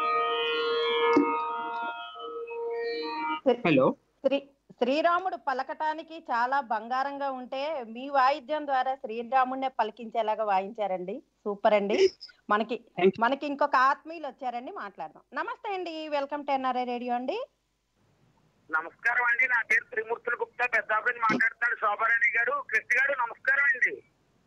హలో శ్రీ శ్రీరాముడు పలకటానికి చాలా బంగారంగా ఉంటే మీ వాయిద్యం ద్వారా శ్రీరాముడినే పలికించేలాగా వాయించారండి సూపర్ అండి మనకి Thank you. మనకి ఇంకొక ఆత్మీయులు వచ్చారండి మాట్లాడదాం నమస్తే అండి వెల్కమ్ టు ఎన్ఆర్ఐ రేడియో అండి నమస్కారం అండి నా పేరు త్రిమూర్తుల గుప్తా పెద్దాపురం మాట్లాడుతున్నాడు శోభారాణి గారు కృష్ణ గారు నమస్కారం అండి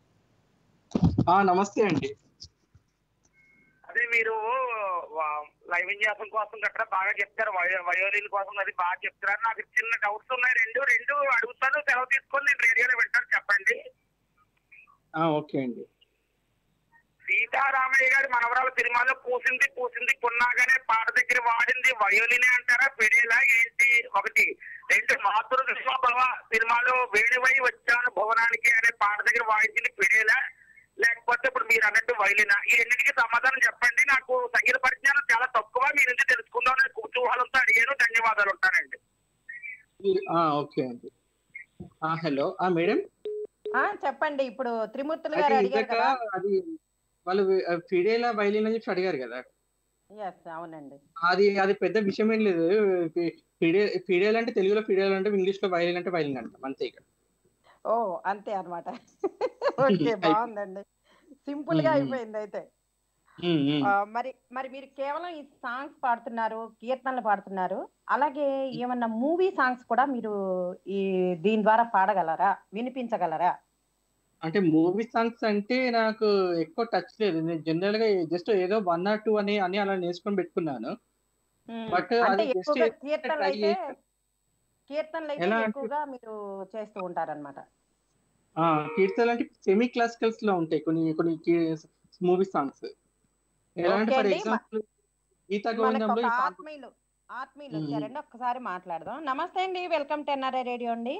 ఆ నమస్తే అండి అదే మీరు వా- లైవ్ విన్యాసం కోసం గట్రా బాగా చెప్తారు వయో వయోలిన్ కోసం అది బాగా చెప్తారు నాకు చిన్న డౌట్స్ ఉన్నాయి రెండు రెండు అడుగుతాను సెలవు తీసుకొని నేను రేడియోలో వింటాను చెప్పండి ఆ, ఓకే అండి సీతారామయ్య గారి మనవరాల సినిమాలో పూసింది పూసింది కొన్నాగానే పాట దగ్గర వాడింది వయోలినే అంటారా పెడేలా ఏంటి ఒకటి రెండు మాతృ విశ్వభవ సినిమాలో వేణువై వచ్చాను భవనానికి అనే పాట దగ్గర వాయించింది పెడేలా లేకపోతే ఇప్పుడు మీరు అన్నట్టు వైలినా ఈ రెండింటికి సమాధానం చెప్పండి నాకు సంగీత పరిజ్ఞానం చాలా తక్కువ మీ నుంచి తెలుసుకుందాం నేను కుతూహలంతో అడిగాను ధన్యవాదాలు ఉంటానండి ఈ- ఆ, ఓకే అండి ఆ, హలో ఆ మేడం ఆ చెప్పండి ఇప్పుడు త్రిమూర్తులు గారు అది అడిగారు ఇందాక కదా అది వాళ్ళు ఫిడేలా వైలిన్ అని చెప్పి అడిగారు కదా ఎస్ అవునండి అది అది పెద్ద విషయం ఏం లేదు ఫిడే ఫిడేల్ అంటే తెలుగులో ఫిడేల్ అంటే ఇంగ్లీష్ లో వైలిన్ అంటే వైలిన్ అంటాం అంతే ఇక ఓ అంతే అన్నమాట ఓకే బాగుందండి సింపుల్ గా మ్మ్. అయిపోయింది అయితే ఉమ్, ఉమ్. ఆ, మరి మరి మీరు కేవలం ఈ సాంగ్స్ పాడుతున్నారు కీర్తనలు పాడుతున్నారు అలాగే ఏమన్నా మూవీ సాంగ్స్ కూడా మీరు ఈ దీని ద్వారా పాడగలరా వినిపించగలరా అంటే మూవీ సాంగ్స్ అంటే నాకు ఎక్కువ టచ్ లేదు నేను జనరల్ గా జస్ట్ ఏదో వన్ ఆర్ టూ అని అని అలా నేర్చుకొని పెట్టుకున్నాను మ్మ్. But అంటే అది just ఎక్కువగా ఏంటంటే కీర్తనలు try అయితే చేశాను. కీర్తనలు అయితే ఎలా అంటే- ఎక్కువగా మీరు చేస్తూ ఉంటారన్నమాట ఆ కీర్తనలు అంటే సెమీ క్లాసికల్స్ లో ఉంటాయి కొన్ని కొన్ని మూవీ సాంగ్స్ ఎలా అంటే ఓకే ఫర్ అండి. ఎగ్జాంపుల్ గీతా మనకు గోవిందంలో ఒక ఈ సాంగ్ ఆత్మీయులు ఆత్మీయులు మ్మ్. వచ్చారండి ఒక్కసారి మాట్లాడదాం నమస్తే అండి వెల్కమ్ టు ఎన్ఆర్ఐ రేడియో అండి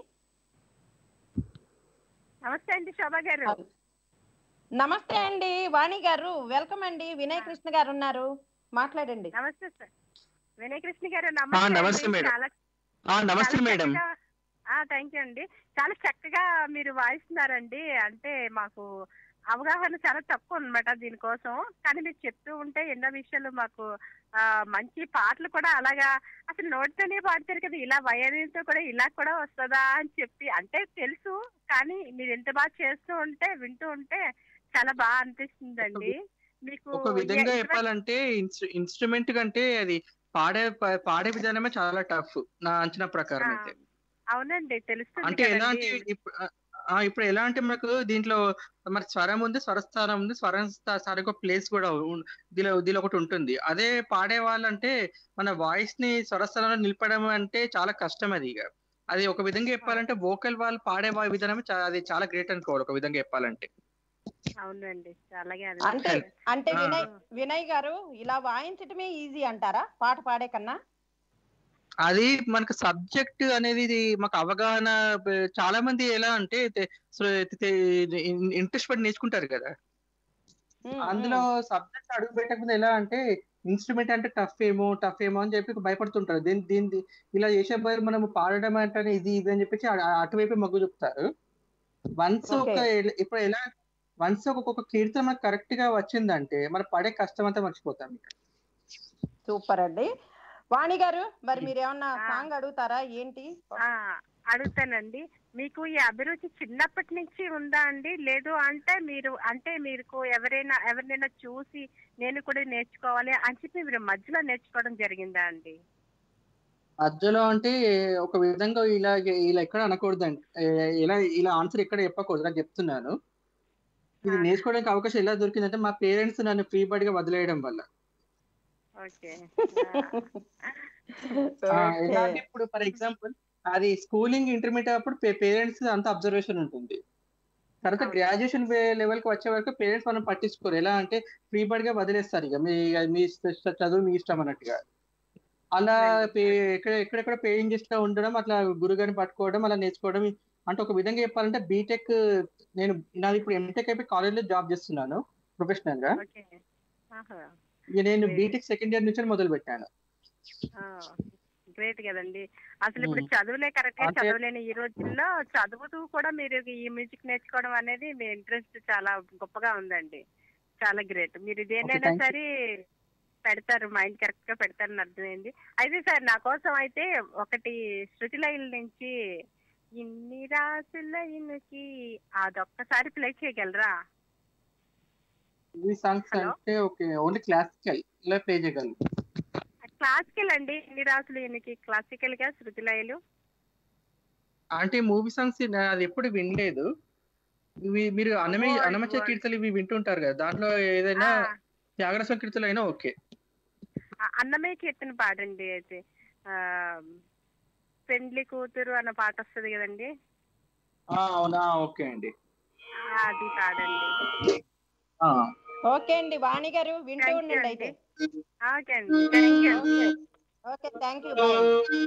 నమస్తే అండి శోభా గారు నమస్తే అండి వాణి గారు వెల్కమ్ అండి వినయ్ కృష్ణ గారు ఉన్నారు మాట్లాడండి నమస్తే సార్ వినయ్ కృష్ణ గారు ఆ, నమస్తే అండి. మేడం. చాలా ఆ, నమస్తే చాలా మేడం చక్కగా- ఆ థ్యాంక్ యూ అండి చాలా చక్కగా మీరు వాయిస్తున్నారండి అంటే మాకు అవగాహన చాలా తక్కువ అన్నమాట దీనికోసం కానీ మీరు చెప్తూ ఉంటే ఎన్నో విషయాలు మాకు ఆ మంచి పాటలు కూడా అలాగా అసలు నోటితోనే పాడతారు కదా ఇలా వయలిన్తో కూడా ఇలా కూడా వస్తుందా అని చెప్పి అంటే తెలుసు కానీ మీరు ఎంత బాగా చేస్తూ ఉంటే వింటూ ఉంటే చాలా బాగా అనిపిస్తుందండి మీకు ఒక విధంగా ఏ- చెప్పాలంటే ఇన్స్ట్రుమెంట్ కంటే అది పాడే ప- పాడే విధానమే చాలా టఫ్ నా అంచనా ప్రకారం ఆ, అయితే అవునండి తెలుస్తుంది అంటే ఎలా అంటే కదండి. ఇప్పు- ఆ, ఇప్పుడు ఎలా అంటే మనకు దీంట్లో మరి స్వరం ఉంది స్వరస్థానం ఉంది స్వరం సరిగ్గా ప్లేస్ కూడా ఉం- దీనిలో దీనిలో ఒకటి ఉంటుంది అదే పాడే వాళ్ళంటే మన వాయిస్ ని స్వరస్థానంలో నిలపడం అంటే చాలా కష్టం అది ఇక అది ఒక విధంగా చెప్పాలంటే వోకల్ వాళ్ళు పాడే వా- విధానం చా- అది చాలా గ్రేట్ అనుకోవాలి ఒక విధంగా చెప్పాలంటే అవునండి అలాగే అంటే అనిపిస్తుంది. అంటే ఆ. వినయ్ వినయ్ గారు ఇలా వాయించటమే ఈజీ అంటారా పాట పాడే కన్నా అది మనకు సబ్జెక్ట్ అనేది ఇది మాకు అవగాహన బ- చాలా మంది ఎలా అంటే ఇంట్రెస్ట్ పడి నేర్చుకుంటారు కదా మ్మ్, అందులో మ్మ్. సబ్జెక్ట్ అడుగు పెట్టకుండా ఎలా అంటే ఇన్స్ట్రుమెంట్ అంటే టఫ్ ఏమో టఫ్ ఏమో అని చెప్పి భయపడుతుంటారు దీని దీని ఇలా చేసే బదులు మనం పాడడం అంటే ఇది ఇది అని చెప్పేసి అ- అటువైపే మొగ్గు చూపుతారు వన్స్ ఒక Okay. ఎల- ఇప్పుడు ఎలా వన్స్ ఒక్కొక్క కీర్తన మనకు కరెక్ట్ గా వచ్చిందంటే మనం పడే కష్టం అంతా మర్చిపోతాం ఇక. సూపర్ అండి వాణి గారు మరి మ్మ్. మీరు ఏమన్నా ఆ. సాంగ్ అడుగుతారా ఏంటి ఆ అడుగుతానండి మీకు ఈ అభిరుచి చిన్నప్పటి నుంచి ఉందా అండి లేదు అంటే మీరు అంటే మీకు ఎవరైనా ఎవరినైనా చూసి నేను కూడా నేర్చుకోవాలి అని చెప్పి మీరు మధ్యలో నేర్చుకోవడం జరిగిందా అండి మధ్యలో అంటే ఒక విధంగా ఇలా ఇలా ఎక్కడ అనకూడదండి ఏ- ఇలా ఇలా ఆన్సర్ ఎక్కడ చెప్పకూడదు నాకు చెప్తున్నాను ఇది ఆ. నేర్చుకోవడానికి అవకాశం ఎలా దొరికిందంటే మా పేరెంట్స్ నన్ను ఫ్రీ బర్డ్ గా వదిలేయడం వల్ల ఓకే ఆ, ఎలా అంటే ఇప్పుడు ఫర్ ఎగ్జాంపుల్ అది స్కూలింగ్ ఇంటర్మీడియట్ అప్పుడు పేరెంట్స్ అంత అబ్జర్వేషన్ ఉంటుంది తర్వాత అవును. గ్రాడ్యుయేషన్ లెవెల్ కి వచ్చే వరకు పేరెంట్స్ మనం పట్టించుకోరు ఎలా అంటే ఫ్రీ బర్డ్ గా వదిలేస్తారు ఇక మీ మీ ఇష్ట- చదువు మీ ఇష్టం అన్నట్టుగా అలా పే- ఎక్కడ ఎక్కడెక్కడ పేయింగ్ గెస్ట్ గా ఉండడం అట్లా గురుగారిని పట్టుకోవడం అలా నేర్చుకోవడం అంటే ఒక విధంగా చెప్పాలంటే బీటెక్ నేను నాది ఇప్పుడు ఎంటెక్ అయిపోయి కాలేజ్ లో జాబ్ చేస్తున్నాను ప్రొఫెషనల్ గా ఓకే ఆహా. ఇక నేను Great. బీటెక్ సెకండ్ ఇయర్ నుంచి మొదలు పెట్టాను ఆ, గ్రేట్ కదండి అసలు ఇప్పుడు మ్మ్. చదువులే కరెక్ట్ గా అంటే- చదవలేని ఈ రోజుల్లో చదువుతూ కూడా మీరు ఈ మ్యూజిక్ నేర్చుకోవడం అనేది మీ ఇంట్రెస్ట్ చాలా గొప్పగా ఉందండి చాలా గ్రేట్ మీరు దేనైనా thank you. సరే పెడతారు మైండ్ కరెక్ట్ గా పెడతారని అర్థమైంది అయితే సార్ నా కోసం అయితే ఒకటి శృతి లైన్ నుంచి ఇన్ని రాసుల ఇన్నుకి అదొక్కసారి ప్లే చేయగలరా ఈ సాంగ్స్ Hello? అంటే ఓకే ఓన్లీ క్లాసికల్ ఇలా ప్లే చేయగలను క్లాసికల్ అండి ఇన్ని రాసులు ఇన్నికి క్లాసికల్ గా శృతి లయలు అంటే మూవీ సాంగ్స్ అది ఎప్పుడు వినలేదు ఇవి మీరు అనమే Oh, అనమచ God. కీర్తనలు ఇవి వింటుంటారు కదా దాంట్లో ఏదైనా ఆ, త్యాగరసం కీర్తనలు అయినా ఓకే ఆ- అన్నమయ్య కీర్తన పాడండి అయితే ఆ, పెండ్లి కూతురు అన్న పాట వస్తుంది కదండి ఆ, అవునా ఓకే అండి ఆ, అది పాడండి ఆ, ఓకే అండి వాణి గారు వింటూ Thank you ఉండండి అండి. అయితే ఓకే అండి thank you okay okay thank you bye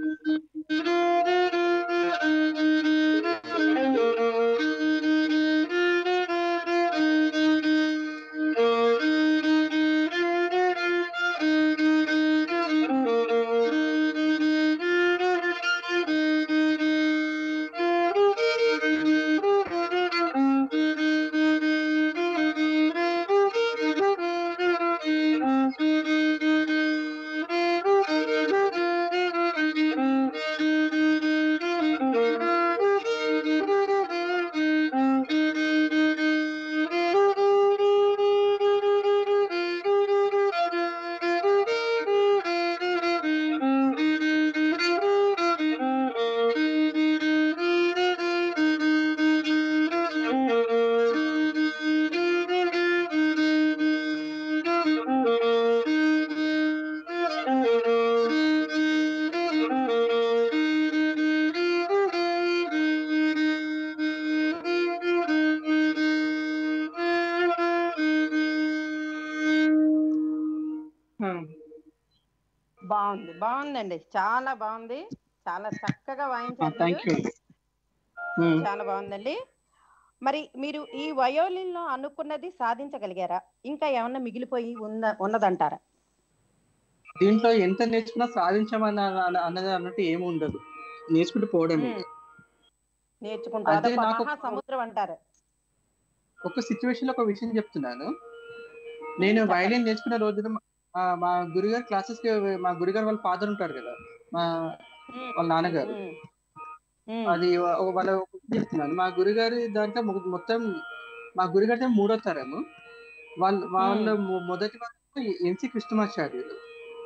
హ్మ్. బాగుంది బాగుందండి చాలా బాగుంది చాలా చక్కగా వాయించారు థ్యాంక్ మీరు. యూ హ్మ్. చాలా బాగుందండి మరి మీరు ఈ వయోలిన్ లో అనుకున్నది సాధించగలిగారా ఇంకా ఏమన్నా మిగిలిపోయి ఉన్న ఉన్నదంటారా దీంట్లో ఎంత నేర్చుకున్నా సాధించమన్న అన్న- అన్నది అన్నట్టు ఏమి ఉండదు నేర్చుకుంటూ పోవడమే ఉమ్. నేర్చుకుంటారు అదే అదొక నాకు- మహా సముద్రం అంటారు ఒక సిచ్యువేషన్ లో ఒక విషయం చెప్తున్నాను నేను చెప్పండి. వైలిన్ నేర్చుకున్న రోజున మా- మా గురుగారు క్లాసెస్ కి మా గురుగారు వాళ్ళ ఫాదర్ ఉంటారు కదా మా ఉమ్. వాళ్ళ నాన్నగారు ఉమ్. ఉమ్. అది వా- వాళ్ళ చెప్తున్నాను మా గురుగారి దాంట్లో మొ- మొత్తం మా గురుగారి మూడో తరము వాళ్ళ వాళ్ళ మొ- మొదటి వాళ్ళు NC Krishnamacharyulu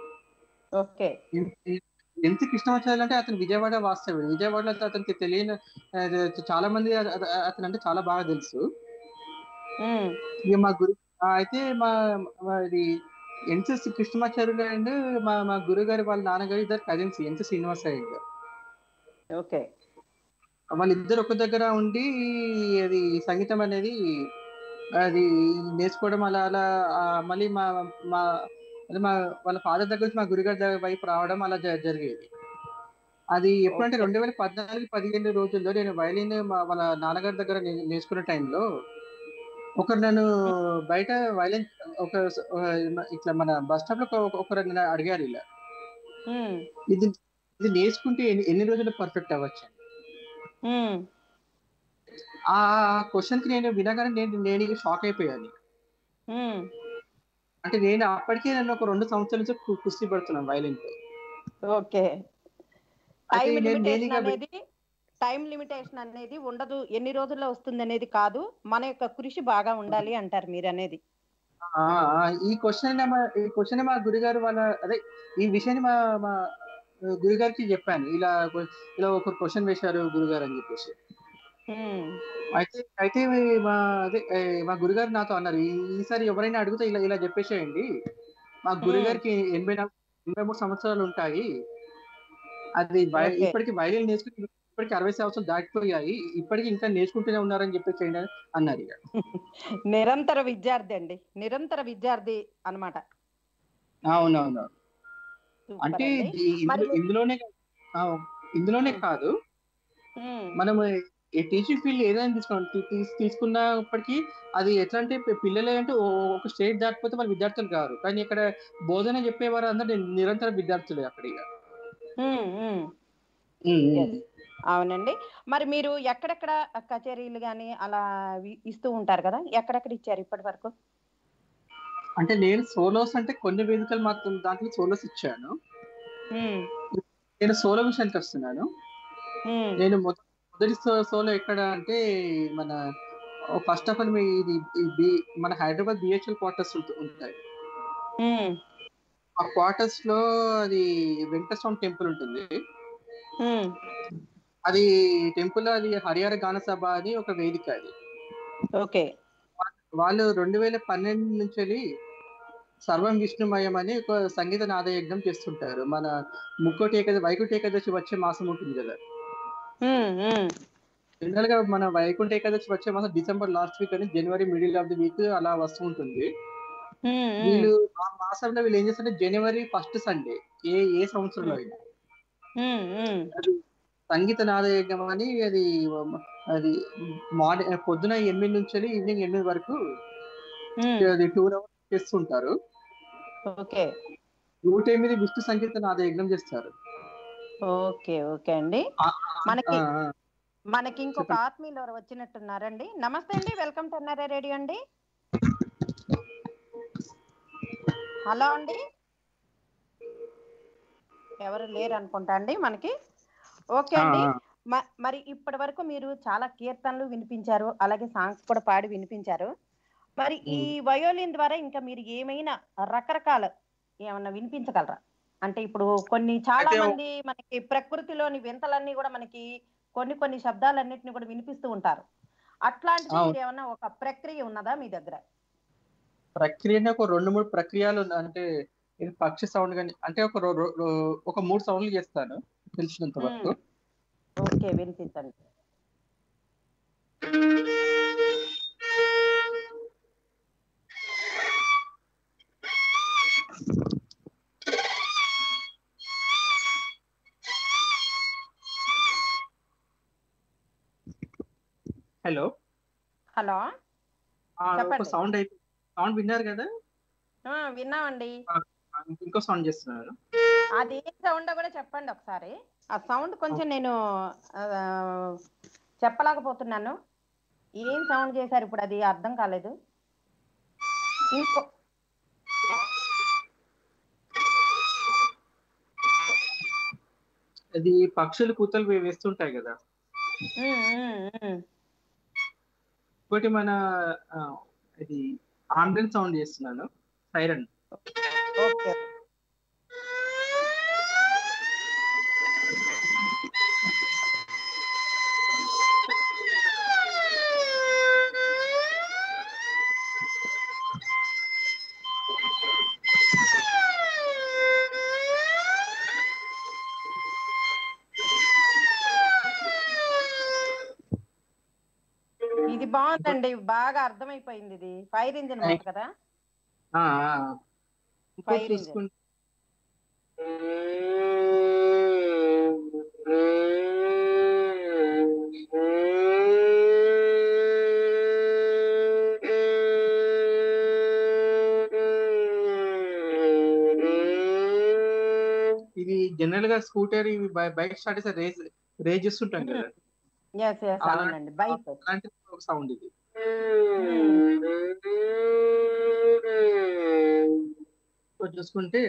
okay NC Krishnamacharyulu అంటే అతను విజయవాడ వాస్తవ్యుడు విజయవాడలో అతనికి తెలియని ఆ, చాలా మంది అ- అ- అతను అంటే చాలా బాగా తెలుసు ఉమ్. ఇక మా గురు ఆ, అయితే మా మరి ఎన్ఎస్ కృష్ణమాచార్యులు అండ్ మా మా గురుగారు వాళ్ళ నాన్నగారు ఇద్దరు కజిన్స్ ఎన్ఎస్ శ్రీనివాసయ్య గారు ఓకే వాళ్ళిద్దరు ఒక దగ్గర ఉండి అది సంగీతం అనేది అది నేర్చుకోవడం అలా అలా ఆ, మళ్ళీ మా మా అది మా వాళ్ళ ఫాదర్ దగ్గర నుంచి మా గురుగారి దగ్గర వైపు రావడం అలా జ- జరిగేది అది ఎప్పుడంటే Okay. రెండు వేల పద్నాలుగు పదిహేను రోజుల్లో నేను వైలిన్ మా వాళ్ళ నాన్నగారి దగ్గర నే- నేర్చుకున్న టైంలో ఒకరు నన్ను బయట వైలిన్ ఒక ఒక ఇట్లా మన బస్ స్టాప్ లో ఒక- ఒకరు నన్ను అడిగారు ఇలా ఉమ్. ఇది ఇది నేర్చుకుంటే ఎన్ని ఎన్ని రోజులు పర్ఫెక్ట్ అవ్వచ్చు అని. ఉమ్. ఆ క్వశ్చన్ కి నేను వినగానే నేను నేను షాక్ అయిపోయాను ఉమ్. అంటే నేను అప్పటికే నేను ఒక రెండు సంవత్సరాల నుంచి కు- కుస్తీ పడుతున్నాను వైలిన్ తో ఓకే అయితే టైం నేను లిమిటేషన్ నేనుగా అనేది టైం లిమిటేషన్ అనేది ఉండదు ఎన్ని రోజుల్లో వస్తుంది అనేది కాదు మన యొక్క కృషి బాగా ఉండాలి అంటారు మీరు అనేది ఆ, ఆ, ఈ క్వశ్చన్ ఈ క్వశ్చన్ మా గురుగారు వాళ్ళ అదే ఈ విషయాన్ని మా మా గురుగారికి చెప్పాను ఇలా ఇలా ఒక క్వశ్చన్ వేశారు గురుగారు అని చెప్పేసి ఉమ్. అయితే అయితే మా అదే ఏ, మా గురుగారు నాతో అన్నారు "ఈ- ఈసారి ఎవరైనా అడిగితే ఇలా ఇలా చెప్పేసేయండి మా గురుగారికి ఎనభై నాలుగు ఎనభై మూడు సంవత్సరాలు ఉంటాయి అది వై- Okay. ఇప్పటికి వైలిన్ నేర్చుకుని ఇప్పటికి అరవై సంవత్సరాలు దాటిపోయాయి ఇప్పటికి ఇంకా నేర్చుకుంటూనే ఉన్నారని చెప్పేసి అన్నారు ఇక నిరంతర విద్యార్థి అండి నిరంతర విద్యార్థి అన్నమాట అవునవును సూపర్ అంటే అండి. ఈ- మరి ఇందులో- ఇందులోనే ఆ, ఇందులోనే కాదు ఉమ్. మనం ఈ టీచింగ్ ఫీల్డ్ ఏదైనా తీసుకోండి తీ- తీ- తీసుకున్నప్పటికీ అది ఎట్లా అంటే పి- పిల్లలు అంటే ఓ- ఒక స్టేజ్ దాటిపోతే వాళ్ళు విద్యార్థులు కాదు కానీ ఇక్కడ బోధన చెప్పేవారు అందరూ నిరంతర విద్యార్థులే అక్కడ ఇక ఉమ్, ఉమ్. ఉమ్, ఉమ్. Yes. అవునండి మరి మీరు ఎక్కడెక్కడ కచేరీలు కానీ అలా వి- ఇస్తూ ఉంటారు కదా ఎక్కడెక్కడ ఇచ్చారు ఇప్పటి వరకు అంటే నేను సోలోస్ అంటే కొన్ని వేదికలు మాత్రం దాంట్లో సోలోస్ ఇచ్చాను ఉమ్, నేను సోలో విషయానికి వస్తున్నాను ఉమ్, నేను మొద- మొదటి సో- సోలో ఎక్కడ అంటే మన ఫస్ట్ ఆఫ్ ఆల్ మీ ఇది ఈ బి- మన హైదరాబాద్ బిహెచ్ఎల్ క్వార్టర్స్ ఉంటాయి ఉమ్, ఆ క్వార్టర్స్ లో అది వెంకటస్వామి టెంపుల్ ఉంటుంది ఉమ్. అది టెంపుల్ అది హరిహర గాన సభ అని ఒక వేదిక అది ఓకే వాళ్ళు రెండు వేల పన్నెండు నుంచి వెళ్ళి సర్వం విష్ణుమయం అని ఒక సంగీత నాదయజ్ఞం చేస్తుంటారు మన ముక్కోటి ఏకాదశి వైకుంఠ ఏకాదశి వచ్చే మాసం ఉంటుంది కదా ఉమ్, ఉమ్, జనరల్ గా మన వైకుంఠ ఏకాదశి వచ్చే మాసం డిసెంబర్ లాస్ట్ వీక్ అని జనవరి మిడిల్ ఆఫ్ ది వీక్ అలా వస్తూ ఉంటుంది ఉమ్, ఉమ్. వీళ్ళు ఆ మాసంలో వీళ్ళు ఏం చేస్తారంటే జనవరి ఫస్ట్ సండే ఏ ఏ సంవత్సరంలో అయినా ఉమ్, ఉమ్. సంగీత నాదయజ్ఞం అని అది అది మార్నింగ్ పొద్దున ఎనిమిది నుంచి ఈవినింగ్ ఎనిమిది వరకు ఉమ్, అది టూ అవర్స్ చేస్తుంటారు ఓకే నూట ఎనిమిది విష్ణు సంగీత నాదయజ్ఞం చేస్తారు ఓకే ఓకే అండి ఆ, మనకి ఆ, ఆ. మనకి ఇంకొక ఆత్మీయులు ఎవరు వచ్చినట్టున్నారండి నమస్తే అండి వెల్కమ్ టు ఎన్ఆర్ఏ రేడియో అండి హలో అండి ఎవరు లేరు అనుకుంటా అండి మనకి ఓకే ఆ, అండి ఆ. మ- మరి ఇప్పటి వరకు మీరు చాలా కీర్తనలు వినిపించారు అలాగే సాంగ్స్ కూడా పాడి వినిపించారు మరి ఈ వయోలిన్ ద్వారా ఇంకా మీరు ఏమైనా రకరకాల ఏమన్నా వినిపించగలరా అంటే ఇప్పుడు కొన్ని చాలా అయితే- మంది మనకి ప్రకృతిలోని వింతలన్నీ కూడా మనకి కొన్ని కొన్ని శబ్దాలన్నిటిని కూడా వినిపిస్తూ ఉంటారు అట్లాంటిది అవును. మీరు ఏమన్నా ఒక ప్రక్రియ ఉన్నదా మీ దగ్గర ప్రక్రియనే ఒక రెండు మూడు ప్రక్రియలు ఉన్నాయి. అంటే ఇది పక్షి సౌండ్ కానీ అంటే ఒక రో- రో- రో- ఒక మూడు సౌండ్లు చేస్తాను తెలిసినంత వరకు ఓకే వినిపించండి హలో హలో ఆ, ఒక చెప్పండి. సౌండ్ అయితే సౌండ్ విన్నారు కదా ఆ, విన్నామండి ఆ, ఇంకో సౌండ్ చేస్తున్నాను అది ఏం సౌండ్ కూడా చెప్పండి ఒకసారి ఆ సౌండ్ కొంచెం నేను ఆ, చెప్పలేకపోతున్నాను ఏం సౌండ్ చేశారు ఇప్పుడు అది అర్థం కాలేదు ఇంకో అది పక్షులు కూతలు వే- వేస్తుంటాయి కదా ఉమ్, ఉమ్, ఉమ్. ఇంకోటి మన ఆ, ఇది ఆంబులెన్స్ సౌండ్ చేస్తున్నాను సైరన్ ఓకే ఇది బాగుందండి బాగా అర్థమైపోయింది ఇది ఫైర్ ఇంజిన్ మోటార్ కదా ఆ, ఆ. ఇంకోటి Fire engine. చూసుకుంటే ఇది జనరల్ గా స్కూటర్ ఇవి బైక్ స్టార్ట్ చేస్తే రేజ్ రేజ్ చేస్తుంటాం కదా ఎస్ ఎస్ అవునండి బైక్ అలాంటి ఒక సౌండ్ ఇది ఇంకోటి చూసుకుంటే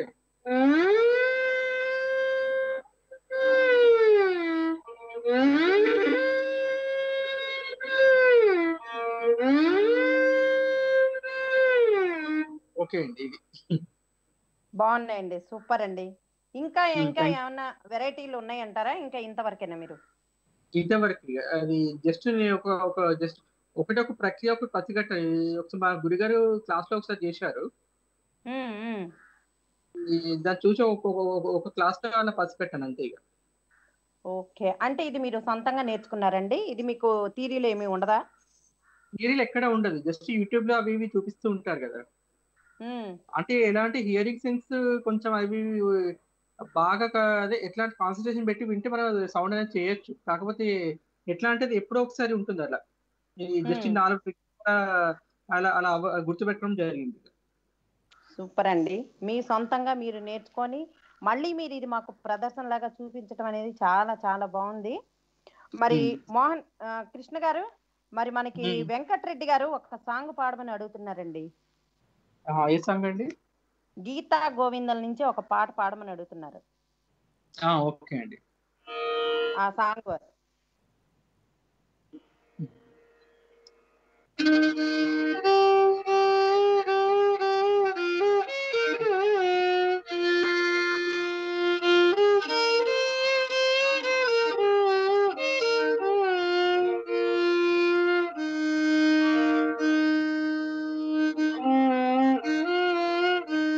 ఓకే అండి ఇది బాగున్నాయండి సూపర్ అండి ఇంకా Hmm, ఇంకా thank- ఏమన్నా వెరైటీలు ఉన్నాయంటారా ఇంకా ఇంతవరకేనా మీరు ఇంతవరకు ఇక అది జస్ట్ నేను ఒక ఒక జస్ట్ ఒకటి ఒక ప్రక్రియ ఒక ప్రతిఘట ఒకసారి మా గురుగారు క్లాస్ లో ఒకసారి చేశారు ఉమ్, ఉమ్. ఈ దాన్ని చూసి ఒక ఒక- ఒక- ఒక క్లాస్ లో అలా పసిపెట్టాను అంతే ఇక ఓకే అంటే ఇది మీరు సొంతంగా నేర్చుకున్నారండి ఇది మీకు థీరీలో ఏమీ ఉండదా థియరీలు ఎక్కడ ఉండదు జస్ట్ యూట్యూబ్ లో అవి ఇవి చూపిస్తూ ఉంటారు కదా ఉమ్, అంటే ఎలాంటి హియరింగ్ సెన్స్ కొంచెం అవి బాగా క- అదే ఎట్లాంటి కాన్సన్ట్రేషన్ పెట్టి వింటే మనం సౌండ్ అనేది చేయొచ్చు కాకపోతే ఎట్లా అంటే అది ఎప్పుడో ఒకసారి ఉంటుంది అలా జస్ట్ Hmm. నాలుగు tricks కూడా అలా అలా అవ- గుర్తుపెట్టడం జరిగింది సూపర్ అండి మీ సొంతంగా మీరు నేర్చుకొని మళ్ళీ మీరు ఇది మాకు ప్రదర్శన లాగా చూపించడం అనేది చాలా చాలా బాగుంది మరి Hmm. మోహన్ ఆ, కృష్ణ గారు మరి మనకి Hmm. వెంకటరెడ్డి గారు ఒక సాంగ్ పాడమని అడుగుతున్నారండి ఆ, ఏ సాంగ్ అండి గీతా గోవిందం నుంచి ఒక పాట పాడమని అడుగుతున్నారు ఆ, ఓకే అండి ఆ సాంగ్ Thank you.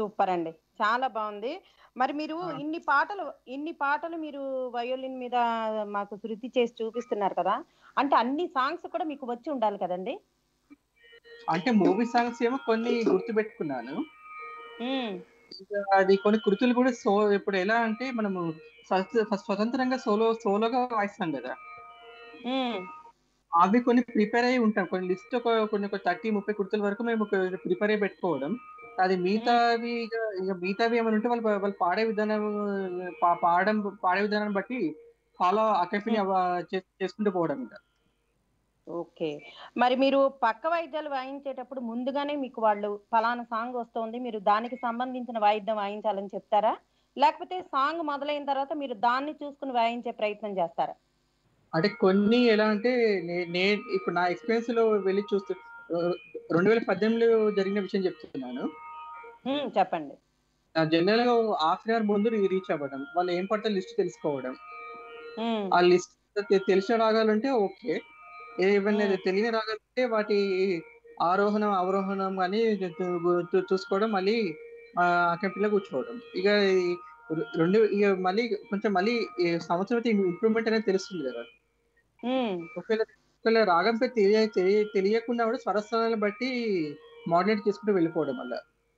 సూపర్ అండి చాలా బాగుంది మరి మీరు ఆ. ఇన్ని పాటలు ఇన్ని పాటలు మీరు వయోలిన్ మీద మాకు శృతి చేసి చూపిస్తున్నారు కదా అంటే అన్ని సాంగ్స్ కూడా మీకు వచ్చి ఉండాలి కదండి అంటే మూవీ సాంగ్స్ ఏమో కొన్ని గుర్తు పెట్టుకున్నాను ఉమ్, ఇంకా అది కొన్ని కృతులు కూడా సో ఇప్పుడు ఎలా అంటే మనము స్వ- స్వ- స్వతంత్రంగా సోలో సోలోగా వాయిస్తాం కదా ఉమ్, అవి కొన్ని ప్రిపేర్ అయి ఉంటాం కొన్ని లిస్ట్ ఒక కొన్ని ఒక థర్టీ ముప్పై కుర్తుల వరకు మేము ప్రిపేర్ అయి పెట్టుకోవడం అది మిగతావి ఇక ఇక మిగతావి ఏమైనా ఉంటే వాళ్ళు వాళ్ళు పాడే విధానం పా- పాడడం పాడే విధానాన్ని బట్టి ఫాలో అకాఫీని చేసుకుంటూ పోవడం ఇంకా ఓకే మరి మీరు పక్క వాయిద్యాలు వాయించేటప్పుడు ముందుగానే మీకు వాళ్ళు ఫలానా సాంగ్ వస్తుంది మీరు దానికి సంబంధించిన వాయిద్యం వాయించాలని చెప్తారా లేకపోతే సాంగ్ మొదలైన తర్వాత మీరు దాన్ని చూసుకుని వాయించే ప్రయత్నం చేస్తారా అంటే కొన్ని ఎలా అంటే నే- నే ఇప్పుడు నా ఎక్స్పీరియన్స్ లో వెళ్ళి చూస్తూ రెండు వేల పద్దెనిమిదిలో జరిగిన విషయం చెప్తున్నాను ఉమ్, చెప్పండి జనరల్ గా హాఫ్ అన్ అవర్ ముందు రీచ్ అవ్వడం వాళ్ళు ఏం పడితే లిస్ట్ తెలుసుకోవడం ఉమ్, ఆ లిస్ట్ తెలిసిన రాగాలు ఉంటే ఓకే ఏమైనా Hmm. తెలియని రాగాలు ఉంటే వాటి ఆరోహణం అవరోహణం అని చూ- చూసుకోవడం మళ్ళీ అక్కడ కూర్చోవడం ఇక ఈ రెండు ఇక మళ్ళీ కొంచెం మళ్ళీ ఈ సంవత్సరం అయితే ఇంప్రూవ్మెంట్ అనేది తెలుస్తుంది కదా ఉమ్, ఒకవేళ ఒకవేళ రాగం పేరు తెలియ తెలియ- తెలియకుండా కూడా స్వరస్థానాలను బట్టి మోడరేట్ చేసుకుంటూ వెళ్ళిపోవడం వల్ల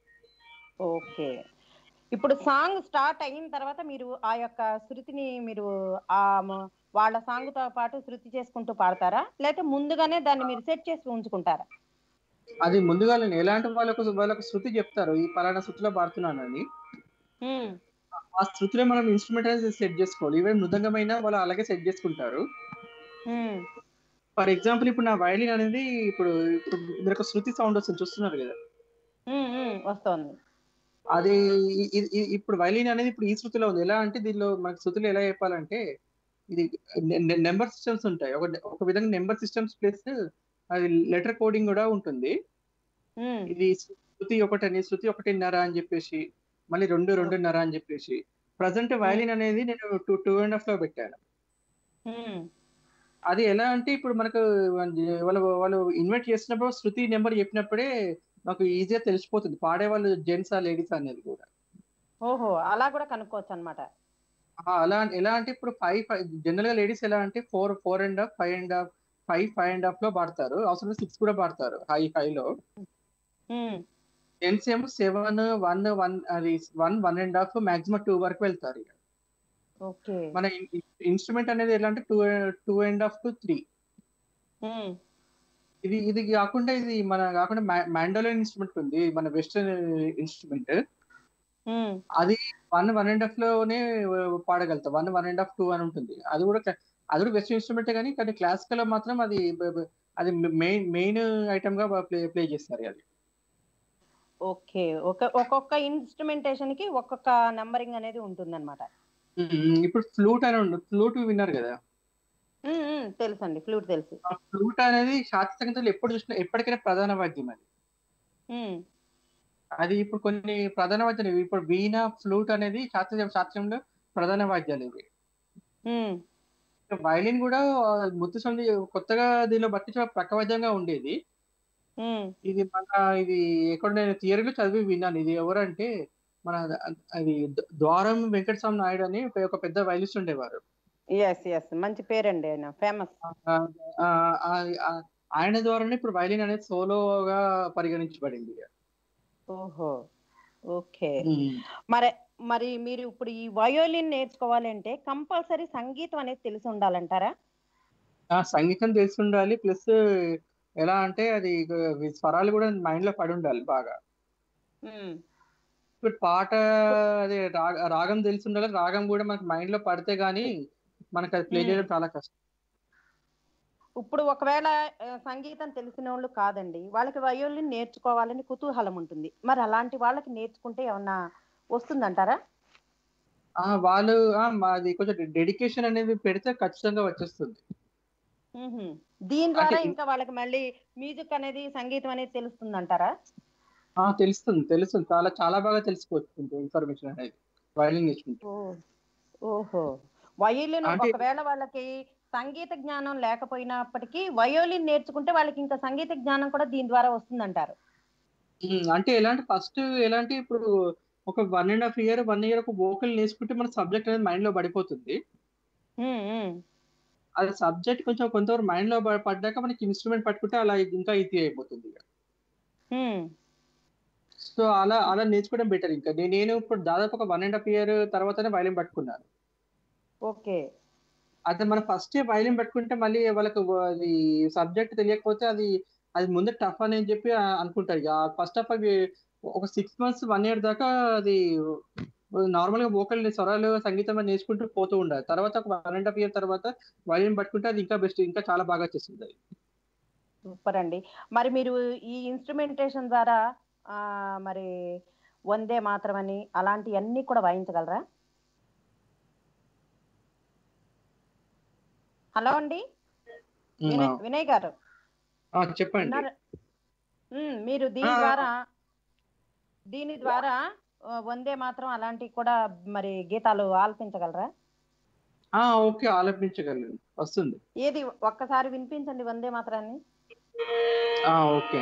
ఓకే ఇప్పుడు సాంగ్ స్టార్ట్ అయిన తర్వాత మీరు ఆ యొక్క శృతిని మీరు ఆ మ- వాళ్ళ సాంగ్ తో పాటు శృతి చేసుకుంటూ పాడతారా లేకపోతే ముందుగానే దాన్ని మీరు సెట్ చేసి ఉంచుకుంటారా అది ముందుగా నేను ఎలాంటి వాళ్ళకు వాళ్ళకు శృతి చెప్తారు ఈ పలానా శృతిలో పాడుతున్నానని ఉమ్, ఆ శృతిలో మనం ఇన్స్ట్రుమెంట్ అనేది సెట్ చేసుకోవాలి ఈవెన్ మృదంగమైన వాళ్ళు అలాగే సెట్ చేసుకుంటారు ఉమ్, ఫర్ ఎగ్జాంపుల్ ఇప్పుడు నా వయలిన్ అనేది ఇప్పుడు ఇప్పుడు మీరు ఒక శృతి సౌండ్ వస్తుంది చూస్తున్నారు కదా ఉమ్, ఉమ్, వస్తోంది అది ఇ- ఇ- ఇ- ఇప్పుడు వయలిన్ అనేది ఇప్పుడు ఈ శృతిలో ఉంది ఎలా అంటే దీనిలో మనకి శృతిలో ఎలా చెప్పాలంటే ఇది నెంబర్ సిస్టమ్స్ ఉంటాయి ఒక ఒక విధంగా నెంబర్ సిస్టమ్స్ ప్లస్ అది లెటర్ కోడింగ్ కూడా ఉంటుంది ఉమ్, ఇది శృతి ఒకటని శృతి ఒకటిన్నర అని చెప్పేసి మళ్ళీ రెండు రెండున్నర అని చెప్పేసి ప్రజెంట్ వయలిన్ అనేది నేను టూ టూ అండ్ హాఫ్ లో పెట్టాను ఉమ్, అది ఎలా అంటే ఇప్పుడు మనకు వాళ్ళు వాళ్ళు ఇన్వైట్ చేసినప్పుడు శృతి నెంబర్ చెప్పినప్పుడే మాకు ఈజీగా తెలిసిపోతుంది పాడే వాళ్ళు జెంట్సా లేడీస్ అనేది కూడా ఓహో అలా కూడా కనుక్కోవచ్చు అనమాట ఆ, అలా ఎలా అంటే ఇప్పుడు ఫైవ్ జనరల్ గా లేడీస్ ఎలా అంటే four four and half five and half five five and half లో పాడతారు అవసరం సిక్స్ కూడా పాడతారు హై హై లో జెంట్స్ ఏమో సెవెన్ వన్ వన్ అది one one and half maximum two వరకు వెళ్తారు ఇక. ఓకే మన ఇన్స్ట్రుమెంట్ అనేది ఎలా అంటే two two and half to three um, ఇది ఇది కాకుండా ఇది మన కాకుండా మ్యాండోలిన్ ఇన్స్ట్రుమెంట్ ఉంది మన వెస్టర్న్ ఇన్స్ట్రుమెంట్ ఉమ్, అది వన్ వన్ అండ్ హాఫ్ లోనే పాడగలుగుతాం one one and half two అని ఉంటుంది అది కూడా క్లా- అది కూడా వెస్టర్న్ ఇన్స్ట్రుమెంట్ కానీ కానీ క్లాసికల్ లో మాత్రం అది బ- బ- అది మెయిన్ మెయిన్ ఐటమ్ గా ప్లే ప్లే చేస్తారు అది ఓకే ఒక ఒక్కొక్క ఇన్స్ట్రుమెంటేషన్ కి ఒక్కొక్క నంబరింగ్ అనేది ఉంటుందన్నమాట ఉమ్, ఇప్పుడు ఫ్లూట్ అని ఉంది ఫ్లూట్ విన్నారు కదా ఉమ్, ఉమ్, తెలుసండి ఫ్లూట్ తెలుసు ఆ ఫ్లూట్ అనేది శాస్త్రీయ సంగీతంలో ఎప్పుడు చూసినా ఎప్పటికైనా ప్రధాన వాద్యం అది ఉమ్, అది ఇప్పుడు కొన్ని ప్రధాన వాద్యాలు ఇప్పుడు వీణ ఫ్లూట్ అనేది శాస్త్రీయ శాస్త్రంలో ప్రధాన వాద్యాలు ఇవి ఉమ్, వైలిన్ కూడా ముత్తు సంధి కొత్తగా దీనిలో బట్టి ప్రకవజంగా ఉండేది ఉమ్, ఇది మన ఇది ఎక్కడ నేను థియరీలో చదివి విన్నాను ఇది ఎవరంటే మన అది ద్వారం వెంకటస్వామి నాయుడు అని ఒక పెద్ద వైలిస్ట్ ఉండేవారు ఎస్ ఎస్ మంచి పేరండి ఆయన ఫేమస్ ఆ, ఆ, ఆ- ఆ- ఆయన ద్వారానే ఇప్పుడు వైలిన్ అనేది సోలోగా పరిగణించబడింది ఓహో ఓకే మరి మరి మీరు ఇప్పుడు ఈ వయోలిన్ నేర్చుకోవాలంటే కంపల్సరీ సంగీతం అనేది తెలిసి ఉండాలంటారా ఆ సంగీతం తెలిసి ఉండాలి ప్లస్ ఎలా అంటే అది ఇక స్వరాలు కూడా మైండ్ లో పడి ఉండాలి బాగా ఉమ్, ఇప్పుడు పాట అదే రాగ- రాగం తెలిసి ఉండాలి రాగం కూడా మనకి మైండ్ లో పడితే గానీ మనకి అది ప్లే Hmm. చేయడం చాలా కష్టం ఇప్పుడు ఒకవేళ ఆ, సంగీతం తెలిసిన వాళ్ళు కాదండి వాళ్ళకి వయోలిన్ నేర్చుకోవాలని కుతూహలం ఉంటుంది మరి అలాంటి వాళ్ళకి నేర్చుకుంటే ఏమన్నా వస్తుందంటారా ఆ వాళ్ళు ఆ, మాది కొంచెం డెడికేషన్ అనేది పెడితే ఖచ్చితంగా వచ్చేస్తుంది మ్హూ. దీని ద్వారా అంటే- ఇంకా వాళ్ళకి మళ్ళీ మ్యూజిక్ అనేది సంగీతం అనేది తెలుస్తుందంటారా ఆ తెలుస్తుంది తెలుస్తుంది చాలా చాలా బాగా తెలిసిపోతుంది ఇన్ఫర్మేషన్ అనేది వైలిన్ నేర్చుకుంటే ఓ ఓహో వయోలిన్ అంటే- ఒకవేళ వాళ్ళకి సంగీత జ్ఞానం లేకపోయినప్పటికీ వయోలిన్ నేర్చుకుంటే వాళ్ళకి ఇంకా సంగీత జ్ఞానం కూడా దీని ద్వారా వస్తుందంటారు ఉమ్, అంటే ఎలాంటి ఫస్ట్ ఎలాంటి ఇప్పుడు ఒక one and half year one year ఒక వోకల్ నేర్చుకుంటే మన సబ్జెక్ట్ అనేది మైండ్ లో పడిపోతుంది ఉమ్, ఉమ్. అది సబ్జెక్ట్ కొంచెం కొంతవరకు మైండ్ లో ప- పడ్డాక మనకి ఇన్స్ట్రుమెంట్ పట్టుకుంటే అలా ఇంకా ఈజీ అయిపోతుంది ఇక ఉమ్. సో అలా అలా నేర్చుకోవడం బెటర్ ఇంకా నేను నేను ఇప్పుడు దాదాపు ఒక వన్ అండ్ హాఫ్ ఇయర్ తర్వాతనే వైలిన్ పట్టుకున్నాను ఓకే అయితే మనం ఫస్ట్ వైలిన్ పట్టుకుంటే మళ్ళీ వాళ్ళకి అది సబ్జెక్ట్ తెలియకపోతే అది అది ముందు టఫ్ అని చెప్పి ఆ- అనుకుంటారు ఇక ఫస్ట్ ఆఫ్ అవి ఒక సిక్స్ మంత్స్ వన్ ఇయర్ దాకా అది నార్మల్ గా వోకల్ స్వరాలు సంగీతం అని నేర్చుకుంటూ పోతూ ఉండాలి తర్వాత ఒక వన్ అండ్ హాఫ్ ఇయర్ తర్వాత వైలిన్ పట్టుకుంటే అది ఇంకా బెస్ట్ ఇంకా చాలా బాగా చేస్తుంది అది సూపర్ అండి మరి మీరు ఈ ఇన్స్ట్రుమెంటేషన్ ద్వారా ఆ, మరి వందే మాత్రమని అలాంటివన్నీ కూడా వాయించగలరా హలో అండి ఉమ్, వినయ్ ఆ. వినయ్ గారు ఆ, చెప్పండి విన్నారా? ఉమ్, మీరు దీని ఆ. ద్వారా దీని ద్వారా ఆ, వందే మాత్రం అలాంటివి కూడా మరి గీతాలు ఆలపించగలరా ఆ ఓకే ఆలపించగలను వస్తుంది ఏది ఒక్కసారి వినిపించండి వందే మాత్రాన్ని ఆ ఓకే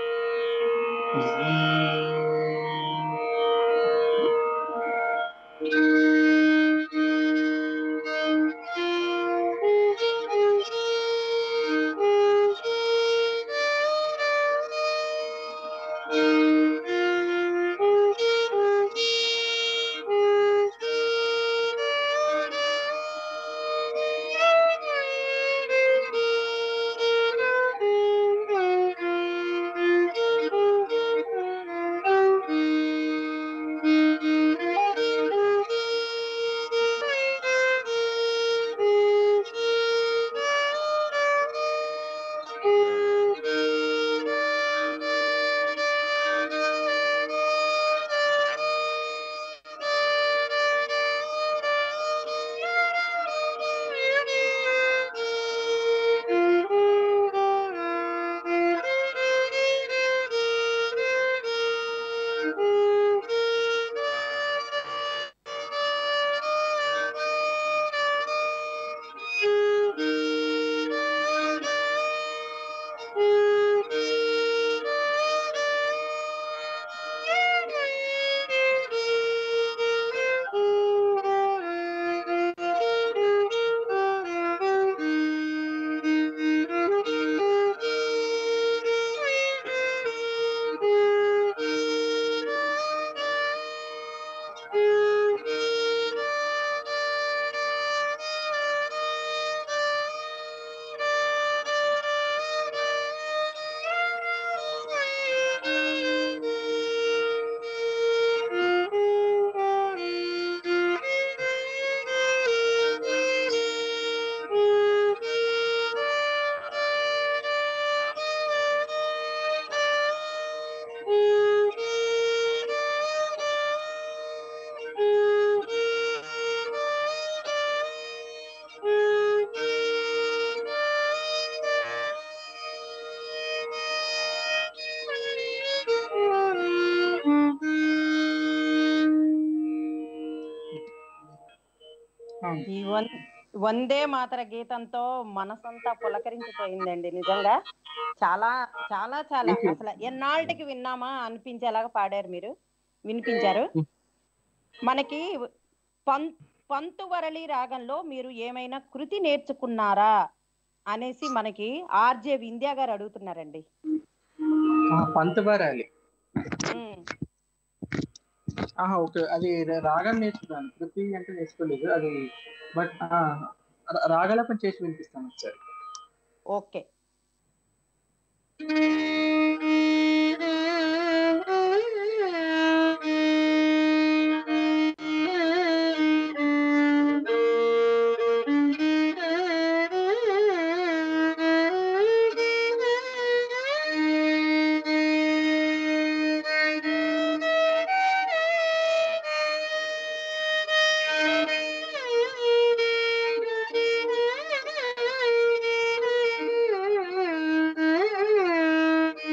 అవును. ఈ వన్ వందే మాతర గీతంతో మనసంతా పులకరించిపోయిందండి నిజంగా చాలా చాలా చాలా Thank you. అసలు ఎన్నాళ్ళకి విన్నామా అనిపించేలాగా పాడారు మీరు వినిపించారు మనకి పం పంతు వరలి రాగంలో మీరు ఏమైనా కృతి నేర్చుకున్నారా అనేసి మనకి ఆర్జే వింధ్యా గారు అడుగుతున్నారండి ఆ, పంతబారాలి ఉమ్, ఆహా ఓకే అది ర- రాగం నేర్చుకున్నాను కృతి అంటే నేర్చుకోలేదు అది బట్ రాగాల పని చేసి వినిపిస్తాను ఒకసారి ఓకే Thank you.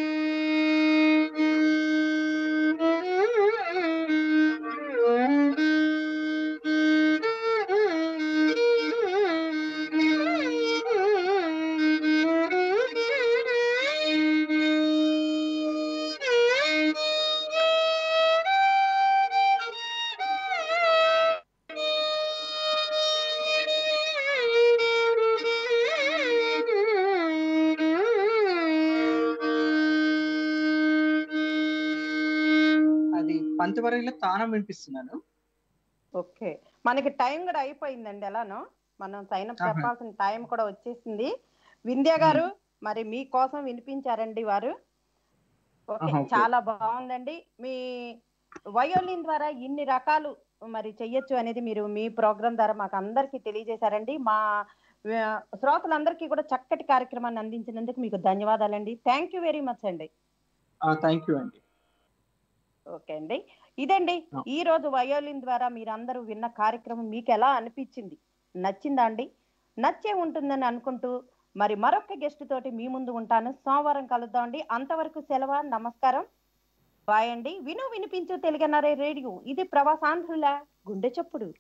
పంతవరంలో తానం వినిపిస్తున్నాను ఓకే మనకి టైం కూడా అయిపోయిందండి ఎలానో మనం సైన్ అప్ ఆహా. చెప్పాల్సిన టైం కూడా వచ్చేసింది వింధ్య గారు మరి మీకోసం వినిపించారండి వారు ఓకే ఆహా, ఓకే. చాలా బాగుందండి మీ వయోలిన్ ద్వారా ఇన్ని రకాలు మరి చెయ్యొచ్చు అనేది మీరు మీ ప్రోగ్రామ్ ద్వారా మాకు అందరికీ తెలియజేశారండి మా ఆ, శ్రోతలందరికీ కూడా చక్కటి కార్యక్రమాన్ని అందించినందుకు మీకు ధన్యవాదాలండి థ్యాంక్ యూ వెరీ మచ్ అండి థ్యాంక్ యూ అండి ఓకే అండి ఇదండి ఆ. ఈ రోజు వయోలిన్ ద్వారా మీరందరూ విన్న కార్యక్రమం మీకు ఎలా అనిపించింది నచ్చిందా అండి నచ్చే ఉంటుందని అనుకుంటూ మరి మరొక గెస్ట్ తోటి మీ ముందు ఉంటాను సోమవారం కలుద్దామండి అంతవరకు సెలవు నమస్కారం బాయ్ అండి విను వినిపించు తెలుగన్నారే రేడియో ఇది ప్రవాసాంధ్రుల గుండె చప్పుడు